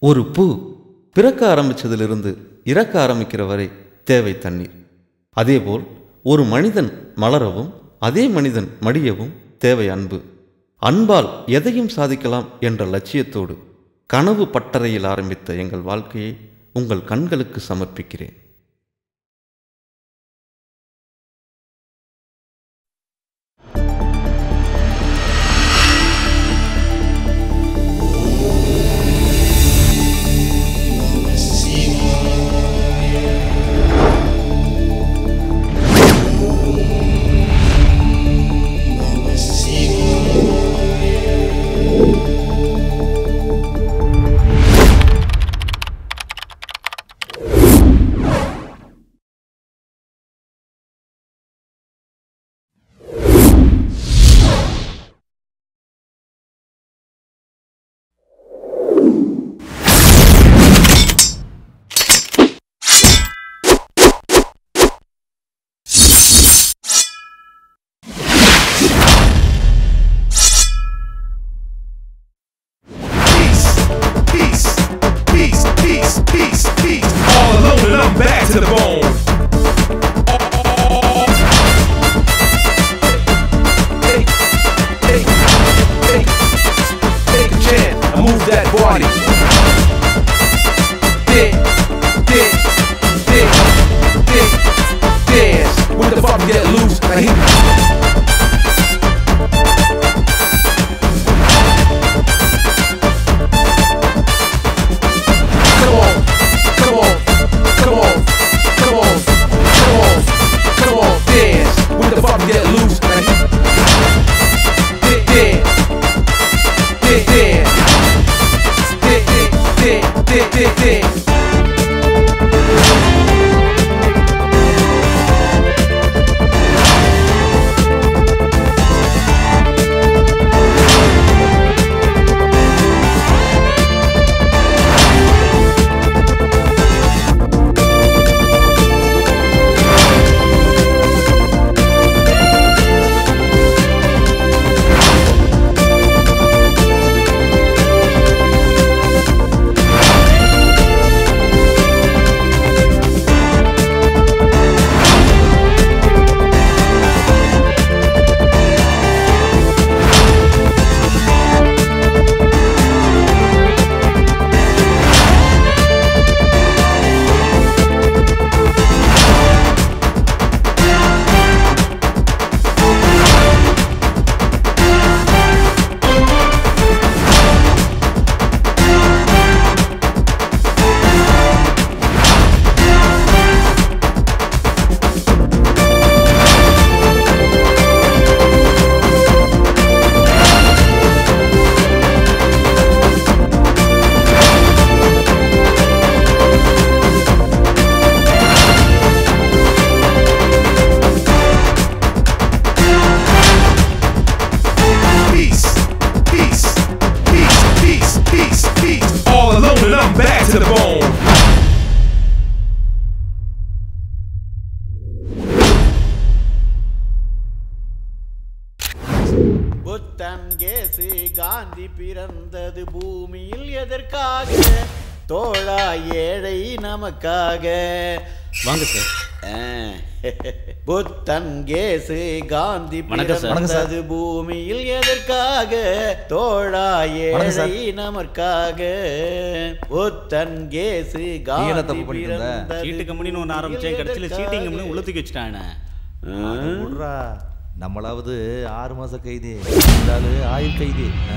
ஒரு பூ பிறக்க ஆரம்பிச்சதிலிருந்து இறக்க ஆரம்பிக்கிற வரை தேவை தண்ணீர் அதேபோல் ஒரு மனிதன் மலரவும் அதே மனிதன் மடியவும் தேவை அன்பு அன்பால் எதையும் சாதிக்கலாம் என்ற லட்சியத்தோடு கனவு பட்டறையில் ஆரம்பித்த எங்கள் வாழ்க்கையை உங்கள் கண்களுக்கு சமர்ப்பிக்கிறேன் Peace, peace, peace, peace, peace, peace. All alone and I'm back to the bone. Hey, hey, hey, take a chance and move that body. Dick, dick, dick, dick, dance. What the fuck get loose? Now he Come on, come on, come on, come on, come on, come on, dance. What the fuck get loose? Now he- Dance, dance, dance, dance, dance, dance, dance, dance. Peace, peace, peace, peace, peace, peace. All alone and I'm back to the bone. Buddhan கேசு காந்தி பிறந்தது பூமியில் எதற்காக தோழா ஏழை நமக்காக வாங்க sir ஆ. புத்தன் கேசு காந்தி வணக்கம் சார். வணக்கம் சார். பிறந்தது பூமியில் எதற்காக தோழா வணக்கம் சார். ஏழை நமக்காக புத்தன் கேசு என்ன காந்தி தப்பு பண்ணிட்டு இருந்த? பிறந்தது சீட்டு கம்பெனின்னு ஒன்று ஆரம்பிச்சேன் கடைசியில் எதற்காக? சீட்டிங் கம்பெனி உளுத்துக்கு வச்சுட்டானே விட்றா நம்மளாவது ஆறு மாச கைதி இருந்தாலு ஆயுள் கைதி ஆ.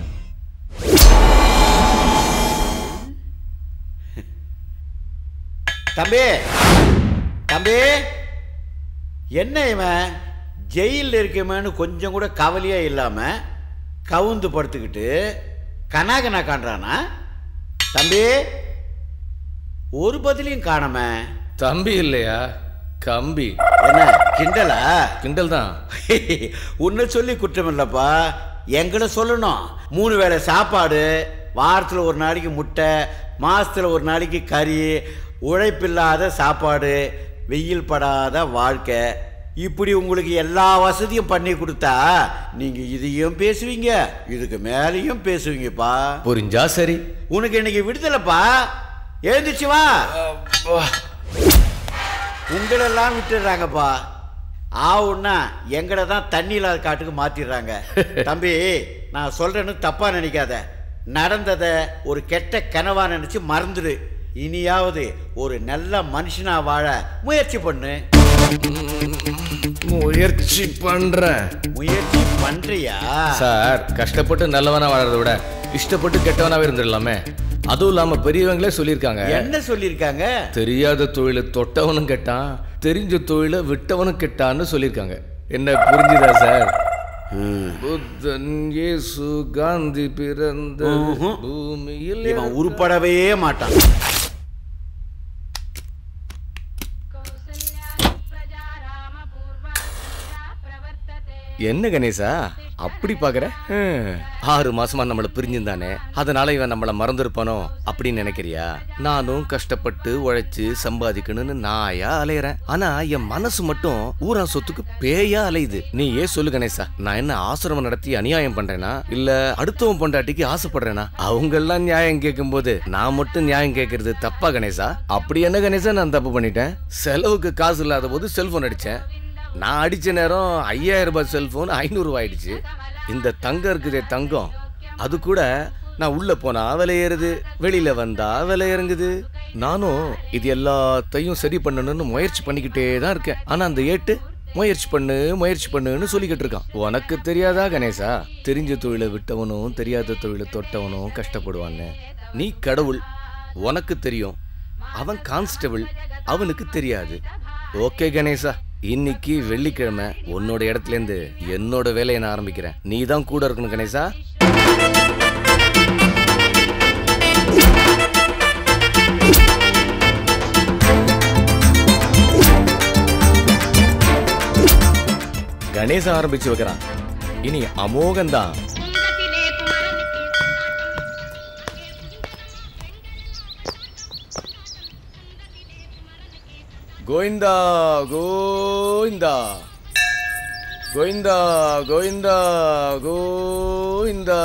தம்பி தம்பி என்ன இவன் ஜெயிலில் இருக்கமேன்னு கொஞ்சம் கூட கவலையே இல்லாம கவுந்து படுத்துக்கிட்டு கனாகனா காண்றானா தம்பி ஒரு பதிலையும் காணாம தம்பி இல்லையா கம்பி என்ன கிண்டலா கிண்டல் தான் உன்னை சொல்லி குற்றம் இல்லப்பா எங்களை சொல்லணும் மூணு வேளை சாப்பாடு வாரத்தில் ஒரு நாளைக்கு முட்டை மாசத்துல ஒரு நாளைக்கு கறி உழைப்பில்லாத சாப்பாடு வெயில் படாத வாழ்க்கை இப்படி உங்களுக்கு எல்லா வசதியும் பண்ணி கொடுத்தா நீங்க இதையும் பேசுவீங்க இதுக்கு மேலேயும் பேசுவீங்கப்பா புரிஞ்சா சரி உனக்கு இன்னைக்கு விடுதலைப்பா எழுந்துச்சு வா உங்களெல்லாம் விட்டுடுறாங்கப்பா ஆவுன்னா எங்களை தான் தண்ணி இல்லாத காட்டுக்கு மாத்திடுறாங்க தம்பி நான் சொல்றேன்னு தப்பா நினைக்காத நடந்ததை ஒரு கெட்ட கனவா நினைச்சு மறந்துடு இனியாவது ஒரு நல்ல மனுஷனா வாழ முயற்சி பண்ணு முயற்சி பண்றேன் முயற்சி பண்றியா சார் கஷ்டப்பட்டு நல்லவனா வாழறத விட இஷ்டப்பட்டு கெட்டவனாவே இருந்துடலாமே அதுவும் இல்லாம பெரியவங்களே சொல்லியிருக்காங்க என்ன சொல்லியிருக்காங்க தெரியாத தொழிலை தொட்டவனும் கெட்டான் தெரிஞ்ச தொழிலை விட்டவனும் கெட்டான்னு சொல்லியிருக்காங்க என்ன புரிஞ்சுதா சார் புத்தன் இயேசு காந்தி பிறந்த ம்ஹும். பூமியில் இவன் உருப்படவே மாட்டான் என்ன கணேசா அப்படி பாக்குற ஹம், ஆறு மாசமா நம்மள பிரிஞ்சிருந்தானே அதனால இவன் நம்மள மறந்துருப்பானோ அப்படின்னு நினைக்கிறியா நானும் கஷ்டப்பட்டு உழைச்சு சம்பாதிக்கணும்னு நாயா அலையறேன் ஆனா என் மனசு மட்டும் ஊரா சொத்துக்கு பேயா அலையுது நீ ஏன் சொல்லு கணேசா நான் என்ன ஆசிரமம் நடத்தி அநியாயம் பண்றேனா இல்ல அடுத்தவன் பொண்டாட்டிக்கு ஆசைப்படுறேனா அவங்க எல்லாம் நியாயம் கேட்கும்போது நான் மட்டும் நியாயம் கேட்கறது தப்பா கணேசா அப்படி என்ன கணேசா நான் தப்பு பண்ணிட்டேன் செலவுக்கு காசு இல்லாத போது செல்போன் அடிச்சேன் நான் அடிச்ச நேரம் ஐயாயிரம் ரூபாய் செல்போன் ஐநூறு ஆயிடுச்சு இந்த தங்கம் இருக்குதே தங்கம் அது கூட நான் உள்ள போனா விலை ஏறுது வெளியில வந்தா விலை இறங்குது நானும் இது எல்லாத்தையும் சரி பண்ணணும்னு முயற்சி பண்ணிக்கிட்டே தான் இருக்கேன் ஆனா அந்த ஏட்டு முயற்சி பண்ணு முயற்சி பண்ணுன்னு சொல்லிக்கிட்டு இருக்கான் உனக்கு தெரியாதா கணேசா தெரிஞ்ச தொழிலை விட்டவனும் தெரியாத தொழிலை தொட்டவனும் கஷ்டப்படுவான்னு நீ கடவுள் உனக்கு தெரியும் அவன் கான்ஸ்டபிள் அவனுக்கு தெரியாது ஓகே கணேசா இன்னைக்கு வெள்ளிக்கிழமை உன்னோட இடத்துல இருந்து என்னோட வேலையை நான் ஆரம்பிக்கிறேன் நீ தான் கூட இருக்கணும் கணேசா கணேசா ஆரம்பிச்சு வைக்கிறான் இனி அமோகம்தான் கோவிந்தா கோவிந்தா கோவிந்தா கோவிந்தா கோவிந்தா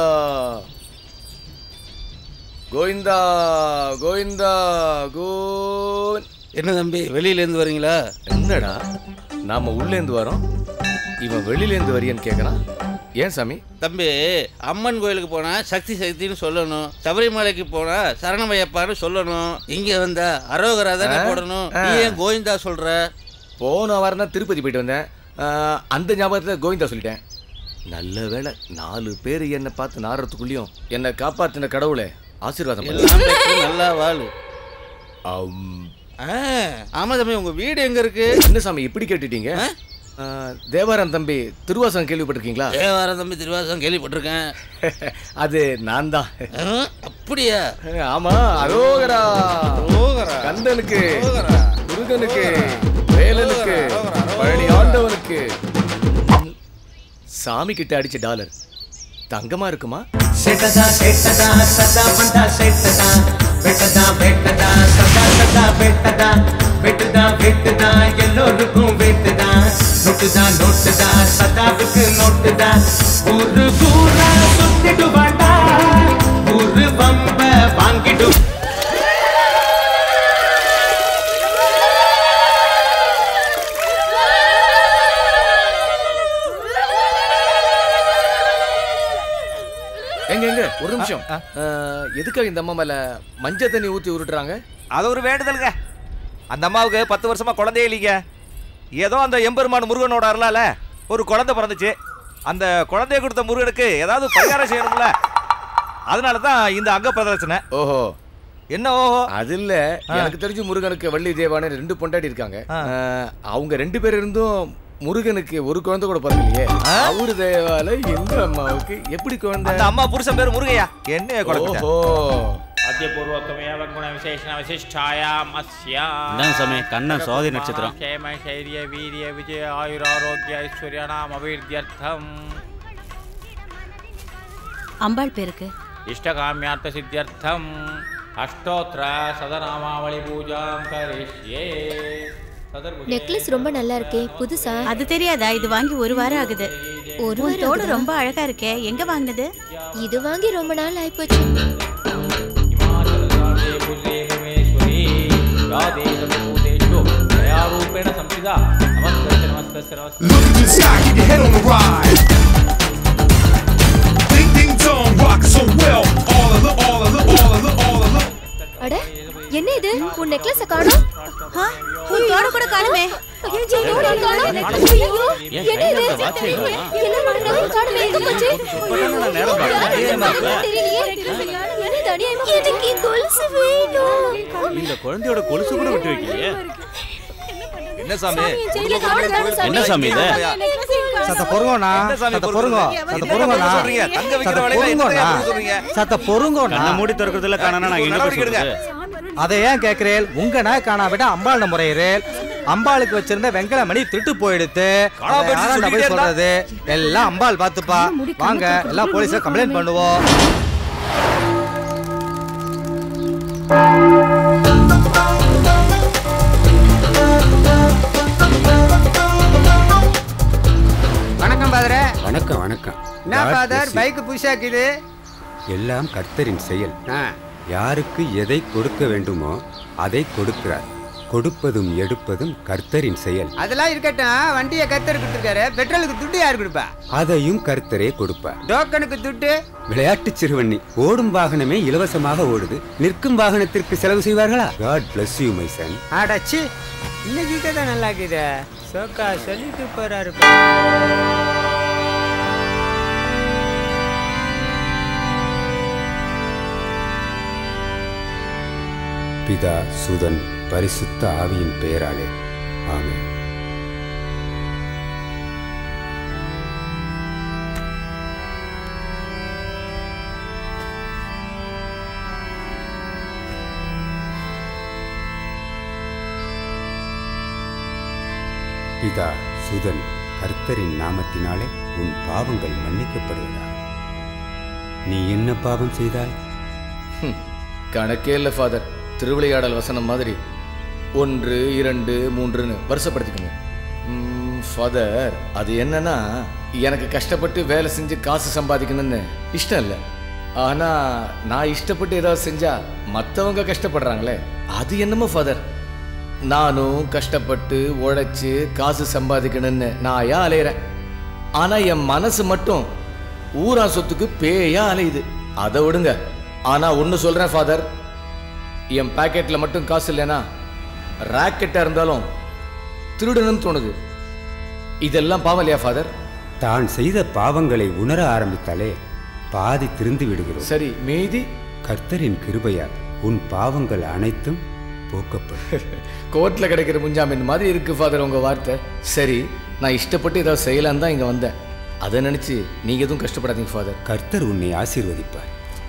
கோவிந்தா கோவிந்தா கோவிந்த் என்ன தம்பி வெளியிலேருந்து வரீங்களா என்னடா நாம உள்ளேந்து வரோம் இவன் வெளியிலேந்து வரியன்னு கேட்கறான் ஏன் சாமி தம்பி அம்மன் கோயிலுக்கு போனால் சக்தி சக்தின்னு சொல்லணும் சபரிமலைக்கு போனால் சரணமையப்பான்னு சொல்லணும் இங்கே வந்தா அரோகரா தானே ஆ? போடணும் ஆ. நீ ஏன் கோவிந்தா சொல்ற போன வாரம் தான் திருப்பதி போயிட்டு வந்தேன் ஆஹ், அந்த ஞாபகத்தில் கோவிந்தா சொல்லிட்டேன் நல்ல வேளை நாலு பேர் என்னை பார்த்து நாடுறதுக்குள்ளேயும் என்னை காப்பாத்தின கடவுளே ஆசீர்வாதம் பண்ணு. எல்லாம் பெற்று நல்லா வாழு அம். ஆ, ஆமா தம்பி உங்க வீடு எங்க இருக்கு என்ன சாமி இப்படி கேட்டுட்டீங்க ஆஹ், தேவாரம் தம்பி திருவாசகம் கேள்விப்பட்டிருக்கீங்களா தேவாரம் தம்பி திருவாசம் கேள்விப்பட்டிருக்கேன் அது நான் தான் ஆ, அப்படியா ஆமா அரோகரா அரோகரா. கந்தனுக்கு அரோகரா. முருகனுக்கு வேலனுக்கு அரோகரா, அரோகரா. பழனி ஆண்டவனுக்கு சாமி கிட்ட அடிச்ச டாலர் தங்கமா இருக்குமா செட்டதா செட்டதா சதா பண்டா செட்டதா வெட்டதா வெட்டதா சதா சதா வெட்டதா வெட்டுதா வெட்டுதா எல்லோருக்கும் வெட்டுதா நோட்டுதா நோட்டுதா சதாவுக்கு நோட்டுதா ஒரு கூறா சுத்திடுவாண்டா ஒரு பம்ப வாங்கிடு எங்க எங்க ஒரு நிமிஷம் ஆஹ், எதுக்காக இந்த அம்மா மேல மஞ்சள் தண்ணி ஊத்தி உருட்டுறாங்க அது ஒரு வேண்டுதலுங்க அந்த அம்மாவுக்கு பத்து வருஷமா குழந்தையே இல்லைங்க ஏதோ அந்த எம்பெருமான் முருகனோட அருளால ஒரு குழந்தை பிறந்துச்சு அந்த குழந்தைய கொடுத்த முருகனுக்கு ஏதாவது பரிகாரம் செய்யணும்ல அதனால தான் இந்த அங்க பிரதர்சனை ஓஹோ என்ன ஓஹோ அது இல்ல எனக்கு தெரிஞ்சு முருகனுக்கு வள்ளி தேவான ரெண்டு பொண்டாட்டி இருக்காங்க ஆஹ், அவங்க ரெண்டு பேர் இருந்தும் முருகனுக்கு ஒரு குழந்தை கூட பிறக்கலையே அவரு தேவால இந்த அம்மாவுக்கு எப்படி குழந்தை அந்த அம்மா புருஷன் பேர் முருகையா என்ன குழந்தை ஓஹோ अद्यपूर्वकमेव गुणविशेषणविशिष्टायाम् अस्याम् இந்தாங்க சாமி கண்ணன் சோதி நட்சத்திரம் क्षेम शैर्य वीर्य विजय आयुरारोग्य ऐश्वर्याणाम् अभिवृद्ध्यर्थम् அம்பாள் பேருக்கு इष्टकाम्यार्थसिद्ध्यर्थम् अष्टोत्तर सदनामावळि पूजां करिष्ये நெக்லஸ் ரொம்ப நல்லா இருக்கே புதுசா அது தெரியாதா இது வாங்கி ஒரு வாரம் ஆகுது ஒரு உன் வாரம் தோடு ஆகுதா? ரொம்ப அழகா இருக்கே எங்க வாங்கினது இது வாங்கி ரொம்ப நாள் ஆயிப்போச்சு दयारूपेण संस्थिता नमस्ते नमस्ते नमस्ते Look at the sky, keep your head on the rise. Ding ding dong, rock so well. All of the, all of the, all of the, all of the. அட என்ன இது உன் நெக்லஸ காணோம் உன் தோடு கூட காணுமே தோடை காணோம். ஐயோ, என்ன இது எல்லாம் மறந்தாலும் காணுமே எங்க போச்சு நேரம் பார்க்கல. தெரியலையே என்ன இது அநியாயமா எனக்கு கொலுசு வேணும் இந்த குழந்தையோட கொலுசு கூட விட்டு வைக்கலையே என்ன சாமி செயில காணோம் சாமி. என்ன சாமி இது சத்த பொறுங்கோண்ணா என்ன சாமி சத்த பொறுங்க? பொறுங்கோ சத்த என்ன பொறுங்கோண்ணா சொல்றீங்க? தங்க வைக்கிற சத்த வேலையில என்ன பொறுங்கோண்ணா தங்க சொல்றீங்க? சத்த பொறுங்கோண்ணா கண்ணை மூடி திறக்கிறதுல காணனா நான் எங்க போய் நடவடிக்கை எடுங்க. சொல்றது அதை ஏன் கேட்கிறேன் உங்க நாய் காணாவிட்டா அம்பாள் முறையிறேன் அம்பாளுக்கு வச்சிருந்த வெங்கல மணி திருட்டு போயிடுத்து காணாம அதை போயிடுச்சு யாராண்ட போய் சொல்லிட்டே சொல்றது எல்லாம் அம்பாள் பாத்துப்பா வாங்க எல்லாம் போலீஸ கம்ப்ளைண்ட் பண்ணுவோம் வணக்கம் பாதர வணக்கம் வணக்கம் என்ன ஃபாதர் பைக் புஷாக்குது எல்லாம் கர்த்தரின் செயல் யாருக்கு எதை கொடுக்க வேண்டுமோ அதை கொடுக்கிறார் கொடுப்பதும் எடுப்பதும் கர்த்தரின் செயல் அதெல்லாம் இருக்கட்டும் வண்டியை கத்தர் கொடுத்துருக்காரு பெட்ரோலுக்கு துட்டு யார் கொடுப்பா அதையும் கர்த்தரே கொடுப்பார் டோக்கனுக்கு துட்டு விளையாட்டு சிறுவண்ணி ஓடும் வாகனமே இலவசமாக ஓடுது நிற்கும் வாகனத்திற்கு செலவு செய்வார்களா God bless you my son ஆடாச்சி இன்னைக்கு கதை நல்லா இருக்குது சோக்கா சொல்லிட்டு போறாரு பிதா சுதன் பரிசுத்த ஆவியின் பெயராலே ஆமென் பிதா சுதன் கர்த்தரின் நாமத்தினாலே உன் பாவங்கள் மன்னிக்கப்படுவதா நீ என்ன பாவம் செய்தாய் ஹம், கணக்கே இல்லை ஃபாதர் திருவிளையாடல் வசனம் மாதிரி ஒன்று இரண்டு மூன்றுன்னு வருஷப்படுத்திக்கோங்க ஃபாதர் அது என்னன்னா எனக்கு கஷ்டப்பட்டு வேலை செஞ்சு காசு சம்பாதிக்கணும்னு இஷ்டம் இல்லை ஆனா நான் இஷ்டப்பட்டு ஏதாவது செஞ்சா மற்றவங்க கஷ்டப்படுறாங்களே அது என்னமோ ஃபாதர் நானும் கஷ்டப்பட்டு உழைச்சு காசு சம்பாதிக்கணும்னு நான் ஏன் அலையிறேன் ஆனா என் மனசு மட்டும் ஊரா சொத்துக்கு பேயா அலையுது அதை விடுங்க ஆனா ஒன்று சொல்றேன் ஃபாதர் என் பாக்கெட்ல மட்டும் காசு இல்லைன்னா ராக்கெட்டா இருந்தாலும் திருடணும்னு தோணுது இதெல்லாம் பாவம் இல்லையா ஃபாதர் தான் செய்த பாவங்களை உணர ஆரம்பித்தாலே பாதி திருந்து விடுகிறோம் சரி மீதி கர்த்தரின் கிருபையால் உன் பாவங்கள் அனைத்தும் போக்கப்படும் கோர்ட்ல கிடைக்கிற முஞ்சாமின் மாதிரி இருக்கு ஃபாதர் உங்க வார்த்தை சரி நான் இஷ்டப்பட்டு ஏதாவது செய்யலான்னு தான் இங்க வந்தேன் அதை நினைச்சு நீங்க எதுவும் கஷ்டப்படாதீங்க ஃபாதர் கர்த்தர் உன்னை ஆசீர்வதிப்பார்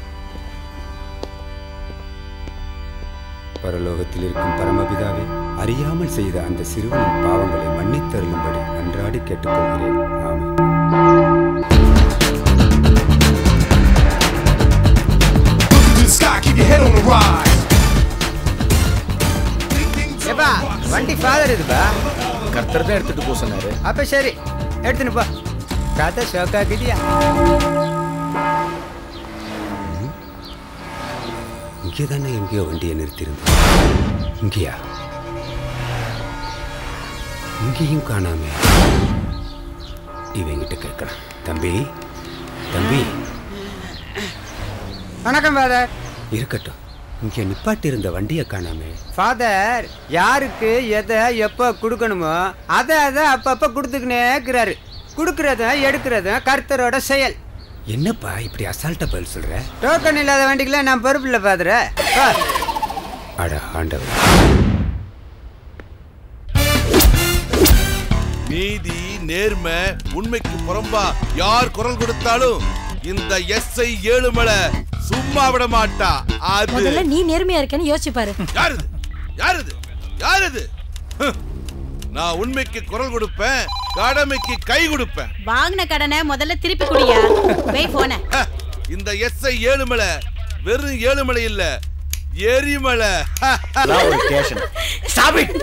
பரலோகத்தில் இருக்கும் பரமபிதாவே அறியாமல் செய்த அந்த சிறுவனின் பாவங்களை மன்னித்தருளும்படி அன்றாடி கேட்டுக்கொள்கிறேன் ஆமென் Look at the sky, keep your head on the rise. ஏப்பா வண்டி ஃபாதர் இதுப்பா கர்த்தர் தான் எடுத்துட்டு போக சொன்னாரு அப்ப சரி எடுத்துன்னு போ கதை ஷோக்காக்குதியா இங்கே தானே எங்கேயோ வண்டியை நிறுத்தியிருந்தோம் இங்கேயா இங்கேயும் காணாமே இவங்கிட்ட கேட்கலாம் தம்பி தம்பி வணக்கம் ஃபாதர் இருக்கட்டும் இங்கே நிப்பாட்டி இருந்த வண்டியை காணாமே ஃபாதர் யாருக்கு எதை எப்போ கொடுக்கணுமோ அதை அதை அப்பப்போ கொடுத்துக்கினே இருக்கிறாரு கொடுக்கறதும் எடுக்கிறதும் கர்த்தரோட செயல் என்னப்பா இப்படி அசால்ட்டா பதில் சொல்ற டோக்கன் இல்லாத வண்டிக்கெல்லாம் நான் பொறுப்பு இல்லை ஃபாதர் அட ஆண்டவர் நீதி நேர்மை உண்மைக்கு புறம்பா யார் குரல் கொடுத்தாலும் இந்த எஸ்ஐ ஏழுமலை சும்மா விட மாட்டா அது முதல்ல நீ நேர்மையா இருக்கேன்னு யோசிச்சு பாரு யார் இது யார் இது யார் இது ஹ். நான் உண்மைக்கு குரல் கொடுப்பேன் கடமைக்கு கை கொடுப்பேன் வாங்கின கடனை முதல்ல திருப்பி குடியா வை போன ஹ. இந்த எஸ்ஐ ஏழுமலை வெறும் ஏழுமலை இல்ல எரிமலை அதான் ஒரு ஸ்டேஷன் Stop it!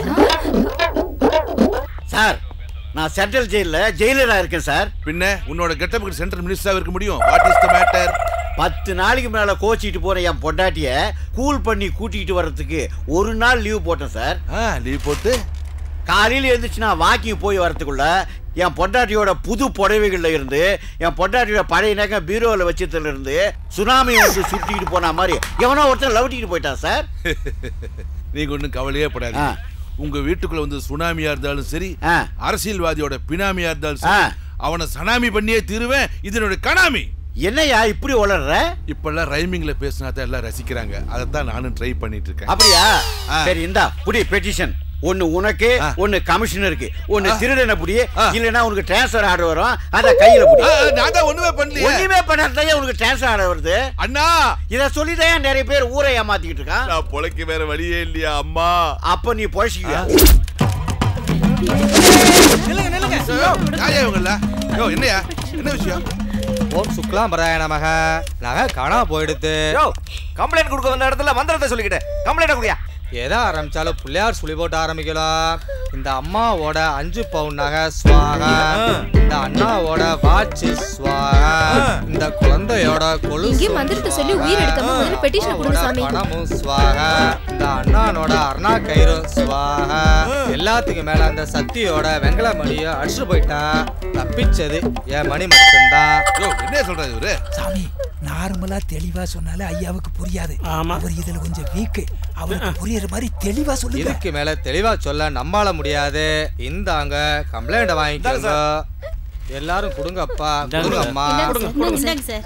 சார் நான் சென்ட்ரல் ஜெயில்ல ஜெயிலரா இருக்கேன் சார் பின்ன உன்னோட கெட்டப்புக்கு சென்ட்ரல் மினிஸ்டரா இருக்க முடியும் வாட் இஸ் த மேட்டர் பத்து நாளைக்கு மேல கோச்சிட்டு போற என் பொண்டாட்டிய கூல் பண்ணி கூட்டிட்டு வர்றதுக்கு ஒரு நாள் லீவ் போட்டேன் சார் லீவ் போட்டு காலையில எழுந்துச்சு நான் வாக்கிங் போய் வரதுக்குள்ள என் பொண்டாட்டியோட புது புடவைகள்ல இருந்து என் பொண்டாட்டியோட பழைய நகை பீரோவில் வச்சதுல இருந்து சுனாமி வந்து சுட்டிட்டு போன மாதிரி எவனோ ஒருத்தன் லவட்டிட்டு போயிட்டான் சார் நீங்க ஒண்ணும் கவலையே படாதீங்க உங்க வீட்டுக்குள்ள வந்து சுனாமியா இருந்தாலும் சரி அரசியல்வாதியோட பினாமியா இருந்தாலும் சரி அவனை சனாமி பண்ணியே தீருவேன் இது என்னோட கனாமி என்னையா இப்படி வளர்ற இப்பெல்லாம் ரைமிங்ல பேசினா தான் எல்லாம் ரசிக்கிறாங்க அதைத்தான் நானும் ட்ரை பண்ணிட்டு இருக்கேன் அப்படியா ஆ. சரி இந்தா புடி பெட்டிஷன் ஒன்னு உனக்கு ஒன்னு கமிஷனருக்கு ஒன்னு ஆ. திருடனை புடி இல்லனா உனக்கு டிரான்ஸ்ஃபர் ஆர்டர் வரும் அத கையில புடி ஆ, ஆ, நான் தான் ஒண்ணுமே பண்ணலையே. ஒண்ணுமே பண்ணாதான் உனக்கு டிரான்ஸ்ஃபர் ஆர்டர் வருது அண்ணா இத சொல்லி தான் நிறைய பேர் ஊரை ஏமாத்திக்கிட்டு இருக்கான் நான் பொழைக்க வேற வழியே இல்லையா அம்மா அப்ப நீ பொழைச்சிக்கியா யாரையா இவங்கள யோ என்னையா என்ன விஷயம் ஓம் சுக்லாம் பராய நமக நகை காணாம போயிடுத்து கம்ப்ளைண்ட் கொடுக்க வந்த இடத்துல மந்திரத்தை சொல்லிக்கிட்டு கம்ப்ளைண்ட் கொடுயா எதை ஆரம்பிச்சாலும் பிள்ளையார் சுழி போட்டு ஆரம்பிக்கலாம் இந்த அம்மாவோட அஞ்சு பவுன் நகை ஸ்வாகா இந்த அண்ணாவோட வாட்ச் ஸ்வாகா இந்த குழந்தையோட கொலுசு இங்கே மந்திரத்தை சொல்லி உயிர் எடுக்காம முதல்ல petition கொடுங்க சாமி. பணமும் ஸ்வாகா இந்த அண்ணானோட அருணா கயிறும் ஸ்வாகா எல்லாத்துக்கும் மேல அந்த சக்தியோட வெங்கல மணியும் அடிச்சுட்டு போயிட்டான் தப்பிச்சது என் மணி மட்டும்தான் என்ன சொல்றாரு இவரு சாமி நார்மலா தெளிவா சொன்னாலே ஐயாவுக்கு புரியாது அவர் இதுல கொஞ்சம் வீக்கு அவருக்கு புரியுற மாதிரி தெளிவா சொல்லுங்க இதுக்கு மேல தெளிவா சொல்ல நம்மால முடியாது இந்தாங்க கம்ப்ளைண்ட் வாங்கிக்கோங்க எல்லாரும் கொடுங்கப்பா கொடுங்க அம்மா இந்தாங்க சார்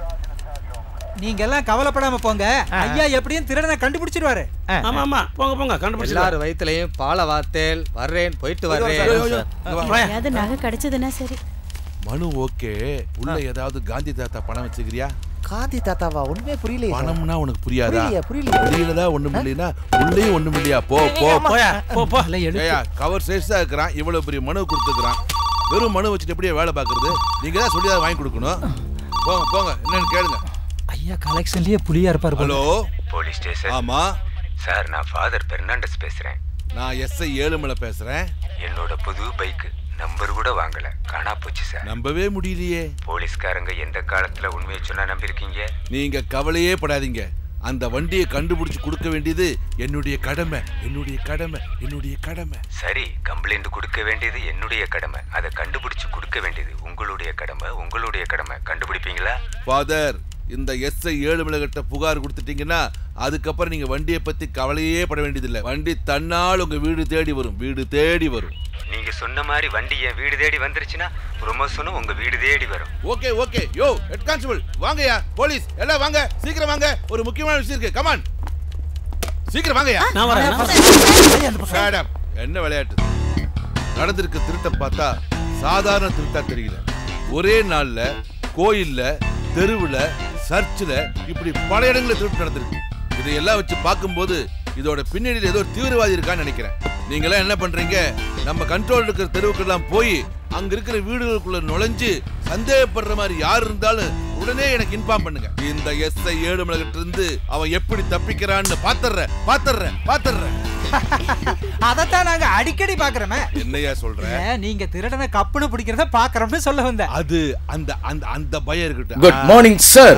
நீங்க எல்லாம் கவலைப்படாம போங்க ஐயா எப்படியும் திருடனை கண்டுபிடிச்சிருவாரு ஆமா, ஆமா. போங்க போங்க எல்லாரும் வயித்துலயும் பால வாத்தேல் வர்றேன் போயிட்டு வர்றேன் ஏதாவது நகை கிடைச்சதுன்னா சரி மனு ஓகே உள்ள ஏதாவது காந்தி தாத்தா பணம் வச்சுக்கிறியா காந்தி தாத்தாவா ஒண்ணுமே புரியல பணம்னா உனக்கு புரியாதா புரியலையா, புரியலையா. வெளியில ஒண்ணும் இல்லைன்னா உள்ளேயும் ஒண்ணும் இல்லையா போ போ ஏய், அம்மா. போயா போ போ ஏயா கவர் சைஸ் தான் இருக்கிறான் இவ்வளவு பெரிய மனு கொடுத்துக்கிறான் வெறும் மனு வச்சுட்டு எப்படியே வேலை பார்க்கறது நீங்க தான் சொல்லி தான் வாங்கி கொடுக்கணும் போங்க போங்க என்னன்னு கேளுங்க ஐயா கலெக்ஷன்லயே புலியா இருப்பாரு போல. ஹலோ போலீஸ் ஸ்டேஷன் ஆமா சார் நான் ஃபாதர் பெர்னாண்டஸ் பேசுறேன் நான் எஸ்ஐ ஏழுமலை பேசுறேன் என்னோட புது பைக் நம்பர் கூட வாங்கல காணா போச்சு சார் நம்பவே முடியலையே போலீஸ்காரங்க எந்த காலத்துல உண்மையை சொன்னா நம்பிருக்கீங்க நீங்க கவலையே படாதீங்க அந்த வண்டியை கண்டுபிடிச்சு கொடுக்க வேண்டியது என்னுடைய கடமை என்னுடைய கடமை என்னுடைய கடமை சரி கம்ப்ளைண்ட் கொடுக்க வேண்டியது என்னுடைய கடமை அதை கண்டுபிடிச்சு கொடுக்க வேண்டியது உங்களுடைய கடமை உங்களுடைய கடமை கண்டுபிடிப்பீங்களா ஃபாதர் இந்த எஸ்ஐ ஏழுமலை கிட்ட புகார் கொடுத்துட்டீங்கன்னா அதுக்கப்புறம் நீங்க வண்டியை பத்தி கவலையே பட வேண்டியதில்லை வண்டி தன்னால் உங்க வீடு தேடி வரும் வீடு தேடி வரும் நீங்க சொன்ன மாதிரி வண்டி என் வீடு தேடி வந்துருச்சுன்னா ப்ரொமோஷனும் உங்க வீடு தேடி வரும் ஓகே ஓகே யோ ஹெட் கான்ஸ்டபிள் வாங்கயா போலீஸ் எல்லாம் வாங்க சீக்கிரம் வாங்க ஒரு முக்கியமான விஷயம் இருக்கு கமான் சீக்கிரம் வாங்கயா நான் வரேன், நான் Shut up. என்ன விளையாட்டு நடந்திருக்க திருட்ட பார்த்தா சாதாரண திருட்டா தெரியல ஒரே நாள்ல கோயில்ல தெருவுல சர்ச்சில் இப்படி பல இடங்களில் திருட்டு நடந்திருக்கு இதையெல்லாம் வச்சு பார்க்கும்போது இதோட பின்னணியில் ஏதோ ஒரு தீவிரவாதி இருக்கான்னு நினைக்கிறேன் நீங்களாம் என்ன பண்றீங்க நம்ம கண்ட்ரோல் இருக்கிற தெருவுக்கெல்லாம் போய் அங்க இருக்கிற வீடுகளுக்குள்ள நுழைஞ்சு சந்தேகப்படுற மாதிரி யார் இருந்தாலும் உடனே எனக்கு இன்ஃபார்ம் பண்ணுங்க இந்த எஸ்ஐ ஏழுமலகிட்ட இருந்து அவன் எப்படி தப்பிக்கிறான்னு பாத்துறேன் பாத்துறேன் பாத்துறேன் அதத்தான் நாங்க அடிக்கடி பாக்குறோமே என்னையா சொல்ற இல்ல, நீங்க திருடனை கப்புன்னு பிடிக்கிறத பாக்குறோம்னு சொல்ல வந்தேன் அது அந்த அந்த அந்த பயம் இருக்கட்டும் Good morning, sir.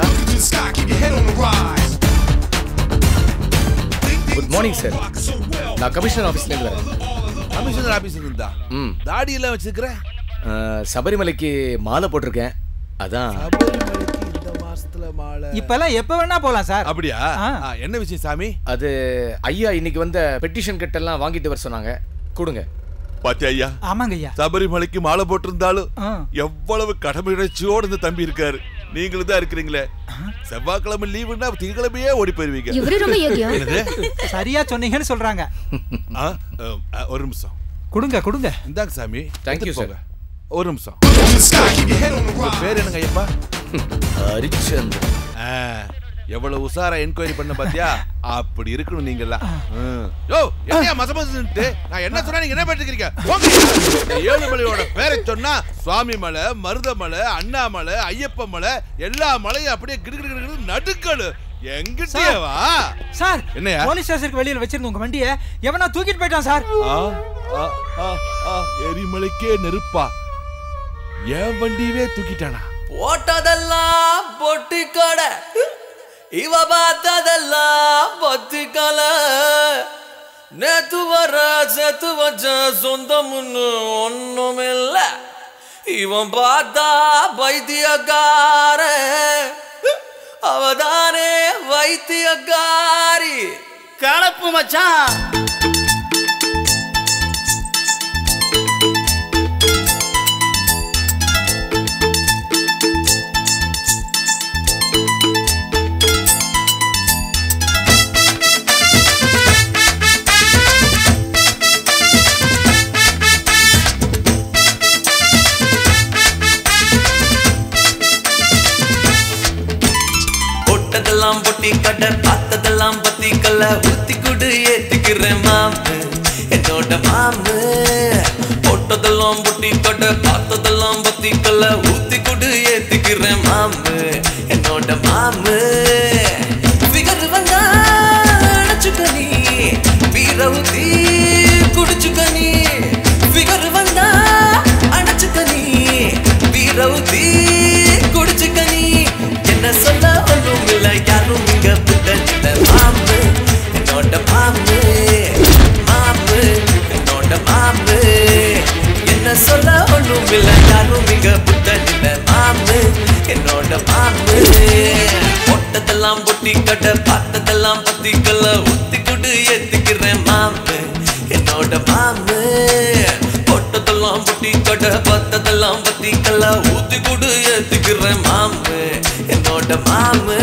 Good morning sir நான் கமிஷனர் ஆஃபீஸ்லேருந்து வரேன் கமிஷனர் ஆபீஸ்ல இருந்தா ம் தாடி எல்லாம் வச்சிருக்கிறேன் அஹ், சபரிமலைக்கு மாலை போட்டிருக்கேன் அதான் இப்பெல்லாம் எப்ப வேணா போலாம் சார் அப்படியா ஆ, என்ன விஷயம் சாமி அது ஐயா இன்னைக்கு வந்த பெட்டிஷன் கட்டெல்லாம் வாங்கிட்டு வர சொன்னாங்க கொடுங்க பாத்தியா ஐயா ஆமாங்க ஐயா சபரிமலைக்கு மாலை போட்டிருந்தாலும் ஆ. எவ்வளவு கடமை இணைச்சியோடு இந்த தம்பி இருக்காரு நீங்களும் தான் இருக்கிறீங்களே செவ்வாய்க்கிழமை லீவுன்னா திங்கக்கிழமையே ஓடி போயிருவீங்க இவரு ரொம்ப யோகியம். என்னது? சரியா சொன்னீங்கன்னு சொல்றாங்க ஆ, ஆ, ஆ, ஒரு நிமிஷம் கொடுங்க கொடுங்க இந்தாங்க சாமி Thank you, எடுத்துட்டு sir. போங்க. ஒரு நிமிஷம் உங்க பேர் என்னங்க ஐயப்பா ஹரிச்சந்திரன் எவ்வளவு உசாரா என்கொயரி பண்ண பாத்தியா அப்படி இருக்கணும் நீங்க எல்லாம் ம். யோ என்னையா மசமசுன்ட்டு நான் என்ன சொன்னா நீங்க என்ன பண்ணிருக்கீங்க போங்க ஏழுமலையோட பேரை சொன்னா சுவாமி மலை மருதமலை அண்ணாமலை ஐயப்ப மலை எல்லா மலையும் அப்படியே கிடுகிடு நடுக்கல் எங்கிட்டயே வா சார் என்னய்யா? போலீஸ் ஸ்டேஷனுக்கு வெளியில வச்சிருந்த உங்க வண்டியை எவனா தூக்கிட்டு போயிட்டான் சார் ஆ, ஆ, ஆ, ஆ, எரிமலைக்கே நெருப்பா என் வண்டியவே தூக்கிட்டானா போட்டதெல்லாம் பொட்டி கடை இவ பார்த்ததெல்லாம் பத்தி கலை நேத்து வர செத்து வச்ச சொந்தம்னு ஒண்ணுமில்ல இவன் பார்த்தா பைத்தியக்கார அவதானே வைத்தியக்காரி கலப்பு மச்சான் பொட்டதெல்லாம் பொட்டி கட்ட பார்த்ததெல்லாம் பத்தி கல்ல ஊத்தி குடு ஏத்துக்கிறேன் மாமு என்னோட மாமு பொட்டதெல்லாம் பொட்டி கட்ட பார்த்ததெல்லாம் பத்தி கல்ல ஊத்தி குடு ஏத்துக்கிறேன் மாமு என்னோட மாமு ஃபிகர் வந்தா அணைச்சுக்க நீ வீர ஊத்தி குடிச்சுக்க நீ ஃபிகர் வந்தா அணைச்சுக்க நீ வீர ஊத்தி குடிச்சுக்க நீ என்ன சொல்ல ஒண்ணும் இல்ல யாரும் இங்க புத்தன் இல்ல மாமு என்னோட மாமு மாமு என்னோட மாமு என்ன சொல்ல ஒண்ணும் இல்ல யாரும் இங்க புத்தன் இல்ல மாமு என்னோட மாமு பொட்டதெல்லாம் பொட்டி கட்ட பார்த்ததெல்லாம் பத்தி கல்ல ஊத்தி குடு ஏத்துக்கிறேன் மாமு என்னோட மாமு பொட்டதெல்லாம் பொட்டி கட்ட பார்த்ததெல்லாம் பத்தி கல்ல ஊத்தி குடு ஏத்துக்கிறேன் மாமு என்னோட மாமு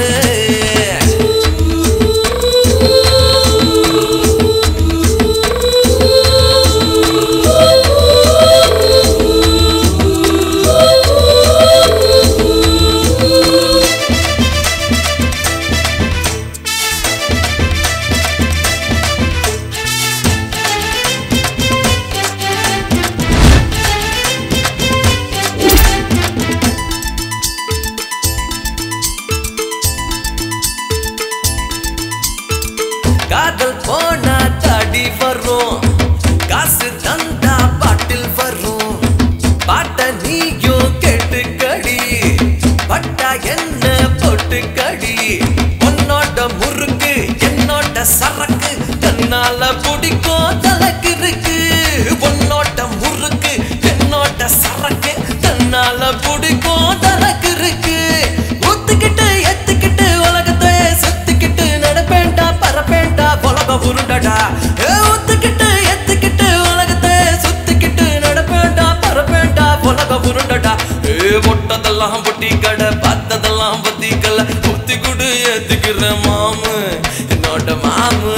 காதல் போனா தாடி வரும் காசு தந்தா பாட்டில் வரும் பாட்ட நீயும் கேட்டுக்கடி பட்டா என்ன போட்டுக்கடி உன்னோட முறுக்கு என்னோட சரக்கு தன்னால பிடிக்கும் தலைக்கு இருக்கு உன்னோட முறுக்கு என்னோட சரக்கு தன்னால பிடிக்கும் தலைக்கு இருக்கு ஊத்துக்கிட்டு எத்துக்கிட்டு உலகத்தை சுத்திக்கிட்டு நடப்பேன்டா பரப்பேன்டா உலகம் உருண்டடா ஏ, ஊத்துக்கிட்டு எத்துக்கிட்டு உலகத்தை சுத்திக்கிட்டு நடப்பேன்டா பரப்பேன்டா உலகம் உருண்டடா ஏ பொட்டதெல்லாம் பொட்டி கடை பார்த்ததெல்லாம் பத்தி கல்ல ஊத்தி குடு ஏத்துக்கிற மாமு என்னோட மாமு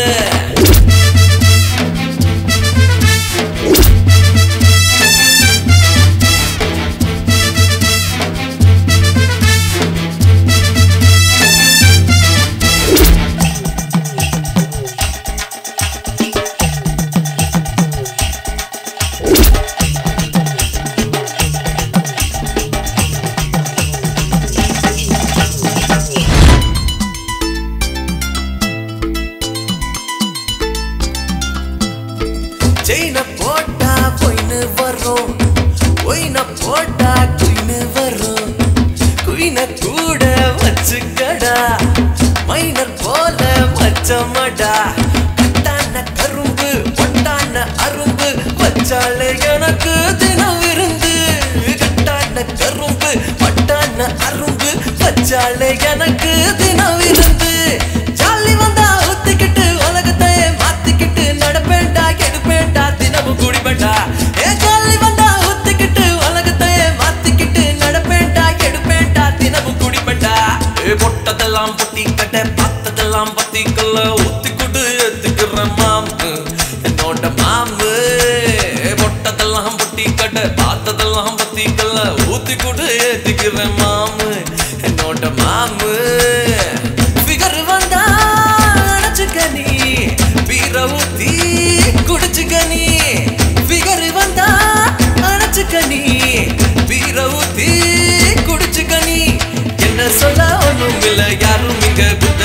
செயின போட்டா பொய்னு வரும் பொய்ன போட்டா குயின்னு வரும் குயின கூட வச்சுக்கடா மைனர் போல மச்சமடா கட்டான கரும்பு ஒட்டான அரும்பு வச்சாலே எனக்கு தினம் விருந்து கட்டான கரும்பு ஒட்டான அரும்பு வச்சாலே எனக்கு தினம் விருந்து ஜாலி வந்தா ஊத்திக்கிட்டு உலகத்தை மாத்திக்கிட்டு நடப்பேன்டா கெடுப்பேன்டா தினமும் குடிப்பேன்டா ஏ ஜாலி வந்தா ஊத்திக்கிட்டு உலகத்தை மாத்திக்கிட்டு நடப்பேன்டா கெடுப்பேன்டா தினமும் குடிப்பேன்டா ஏ பொட்டதெல்லாம் பொட்டி கட்ட பார்த்ததெல்லாம் பத்தி கல்ல ஊத்தி குடு ஏத்துக்கிற மாமு என்னோட மாமு ஏ பொட்டதெல்லாம் பொட்டி கட்ட பார்த்ததெல்லாம் பத்தி கல்ல ஊத்தி குடு ஏத்துக்கிற மாமு என்னோட மாமு ஃபிகர் வந்தா அணைச்சுக்க நீ வீர ஊத்தி குடிச்சுக்க நீ ஃபிகர் வந்தா அணைச்சுக்க நீ வீர ஊத்தி குடிச்சுக்க நீ என்ன சொல்ல ஒண்ணும் இல்ல யாரும் இங்க குத்த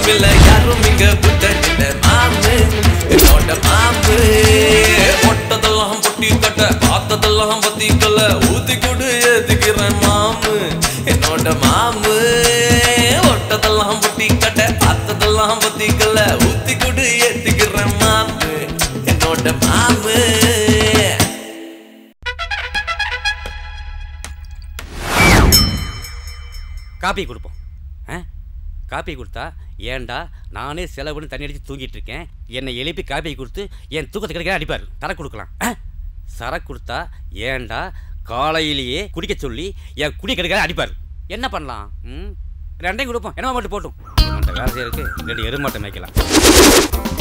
இல்ல யாரும் இங்க புத்தடில்ல மாமு என்னோட மாமு ஒட்டதெல்லாம் பொட்டி கட்ட பார்த்ததெல்லாம் பத்தி கொள்ள ஊத்தி கொடு ஏத்துக்கிறேன் மாமு என்னோட மாமு ஒட்டதெல்லாம் பொட்டி கட்ட பார்த்ததெல்லாம் பத்தி கொள்ள ஊத்தி கொடு ஏத்துக்கிறேன் மாமு என்னோட மாமு காப்பி கொடுப்போம் ஆ காப்பி கொடுத்தா ஏன்டா நானே செலவுன்னு தண்ணி அடித்து தூங்கிட்டு இருக்கேன் என்னை எழுப்பி காப்பி கொடுத்து என் தூக்கத்தை கிடைக்க அடிப்பார் சரக்கு கொடுக்கலாம் ஆ? சரக்கு கொடுத்தா ஏன்டா காலையிலேயே குடிக்க சொல்லி என் குடி கிடைக்க அடிப்பார் என்ன பண்ணலாம் ம் ரெண்டையும் கொடுப்போம் என்னமா மட்டும் போட்டும் அந்த வேலை செய்யறதுக்கு ரெண்டு எருமாட்டை மேய்க்கலாம்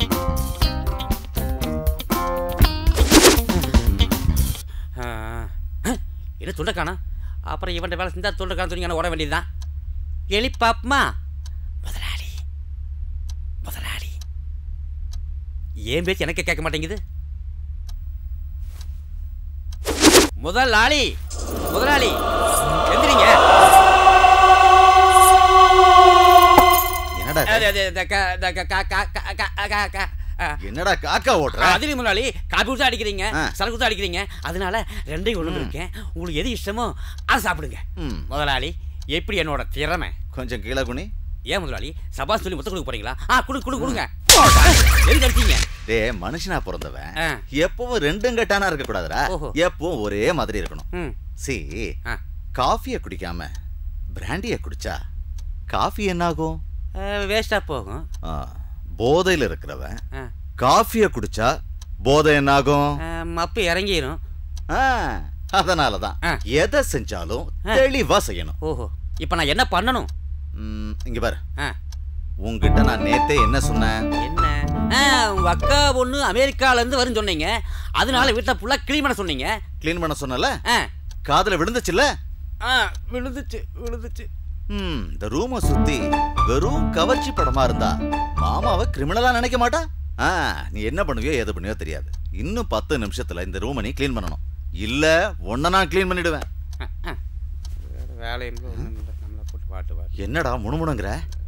ஆ, ஆ. என்ன தொண்டை காணா அப்புறம் இவன்ட்ட வேலை செஞ்சா தொண்டை காண சொன்னீங்கன்னா ஓட வேண்டியதுதான் எலி பாப்மா முதலாளி முதலாளி ஏன் பேச்சு எனக்கு கேட்க மாட்டேங்குது முதலாளி முதலாளி எந்திரிங்க என்னடா அது, அது, இந்த க- இந்த க- க- க- க- க- க- க- ஆ. என்னடா காக்கா ஓட்டுற அதிரி முதலாளி காப்பி கொடுத்தா அடிக்கிறீங்க ஆ. சரக்கு கொடுத்தா அடிக்கிறீங்க அதனால ரெண்டையும் கொண்டு இருக்கேன் உங்களுக்கு எது இஷ்டமோ அதை சாப்பிடுங்க ம். முதலாளி எப்படி என்னோட திறமை கொஞ்சம் கீழே குனி ஏன் முதலாளி சபா சொல்லி மொத்தம் கொடுக்க போறீங்களா ஆ குடு குடு கொடுங்க எதுக்கு அடிச்சீங்க டே மனுஷனா பிறந்தவன் ஆ. எப்பவும் ரெண்டும் கட்டானா இருக்க கூடாதுடா ஓஹோ. எப்பவும் ஒரே மாதிரி இருக்கணும் ம். சி காஃபியை குடிக்காம பிராண்டியை குடிச்சா காஃபி என்னாகும் வேஸ்டா போகும் ஆ, போதையில இருக்கிறவன் ஆ. காஃபியை குடிச்சா போதை என்னாகும் மப்பு இறங்கிரும் ஆ, அதனாலதான் எதை செஞ்சாலும் தெளிவா செய்யணும் ஓஹோ இப்போ நான் என்ன பண்ணணும் ம், இங்க பாரு ஆ. உங்ககிட்ட நான் நேத்தே என்ன சொன்னேன் என்ன ஆ, உங்க அக்கா பொண்ணு அமெரிக்கால இருந்து வரும்னு சொன்னீங்க அதனால வீட்டை ஃபுல்லா க்ளீன் பண்ண சொன்னீங்க க்ளீன் பண்ண சொன்னல ஆ. காதுல விழுந்துச்சுல்ல ஆ விழுந்துச்சு விழுந்துச்சு ம் இந்த ரூமை சுத்தி வெறும் கவர்ச்சி படமா இருந்தா மாமாவை கிரிமினலா நினைக்க மாட்டா ஆ நீ என்ன பண்ணுவியோ எது பண்ணுவியோ தெரியாது இன்னும் பத்து நிமிஷத்துல இந்த ரூமை நீ க்ளீன் பண்ணணும் இல்ல உன்னை நான் க்ளீன் பண்ணிடுவேன் வேலை நம்மளை போட்டு பாட்டு பாட்டு என்னடா முணுமுணுங்கிற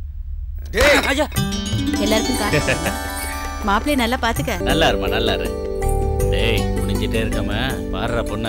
ஐயா எல்லாருக்கும் கா மாப்பிள்ளைய நல்லா பாத்துக்க நல்லா இருமா நல்லா இரு டேய் குனிஞ்சிட்டே இருக்காம பாடுற பொண்ண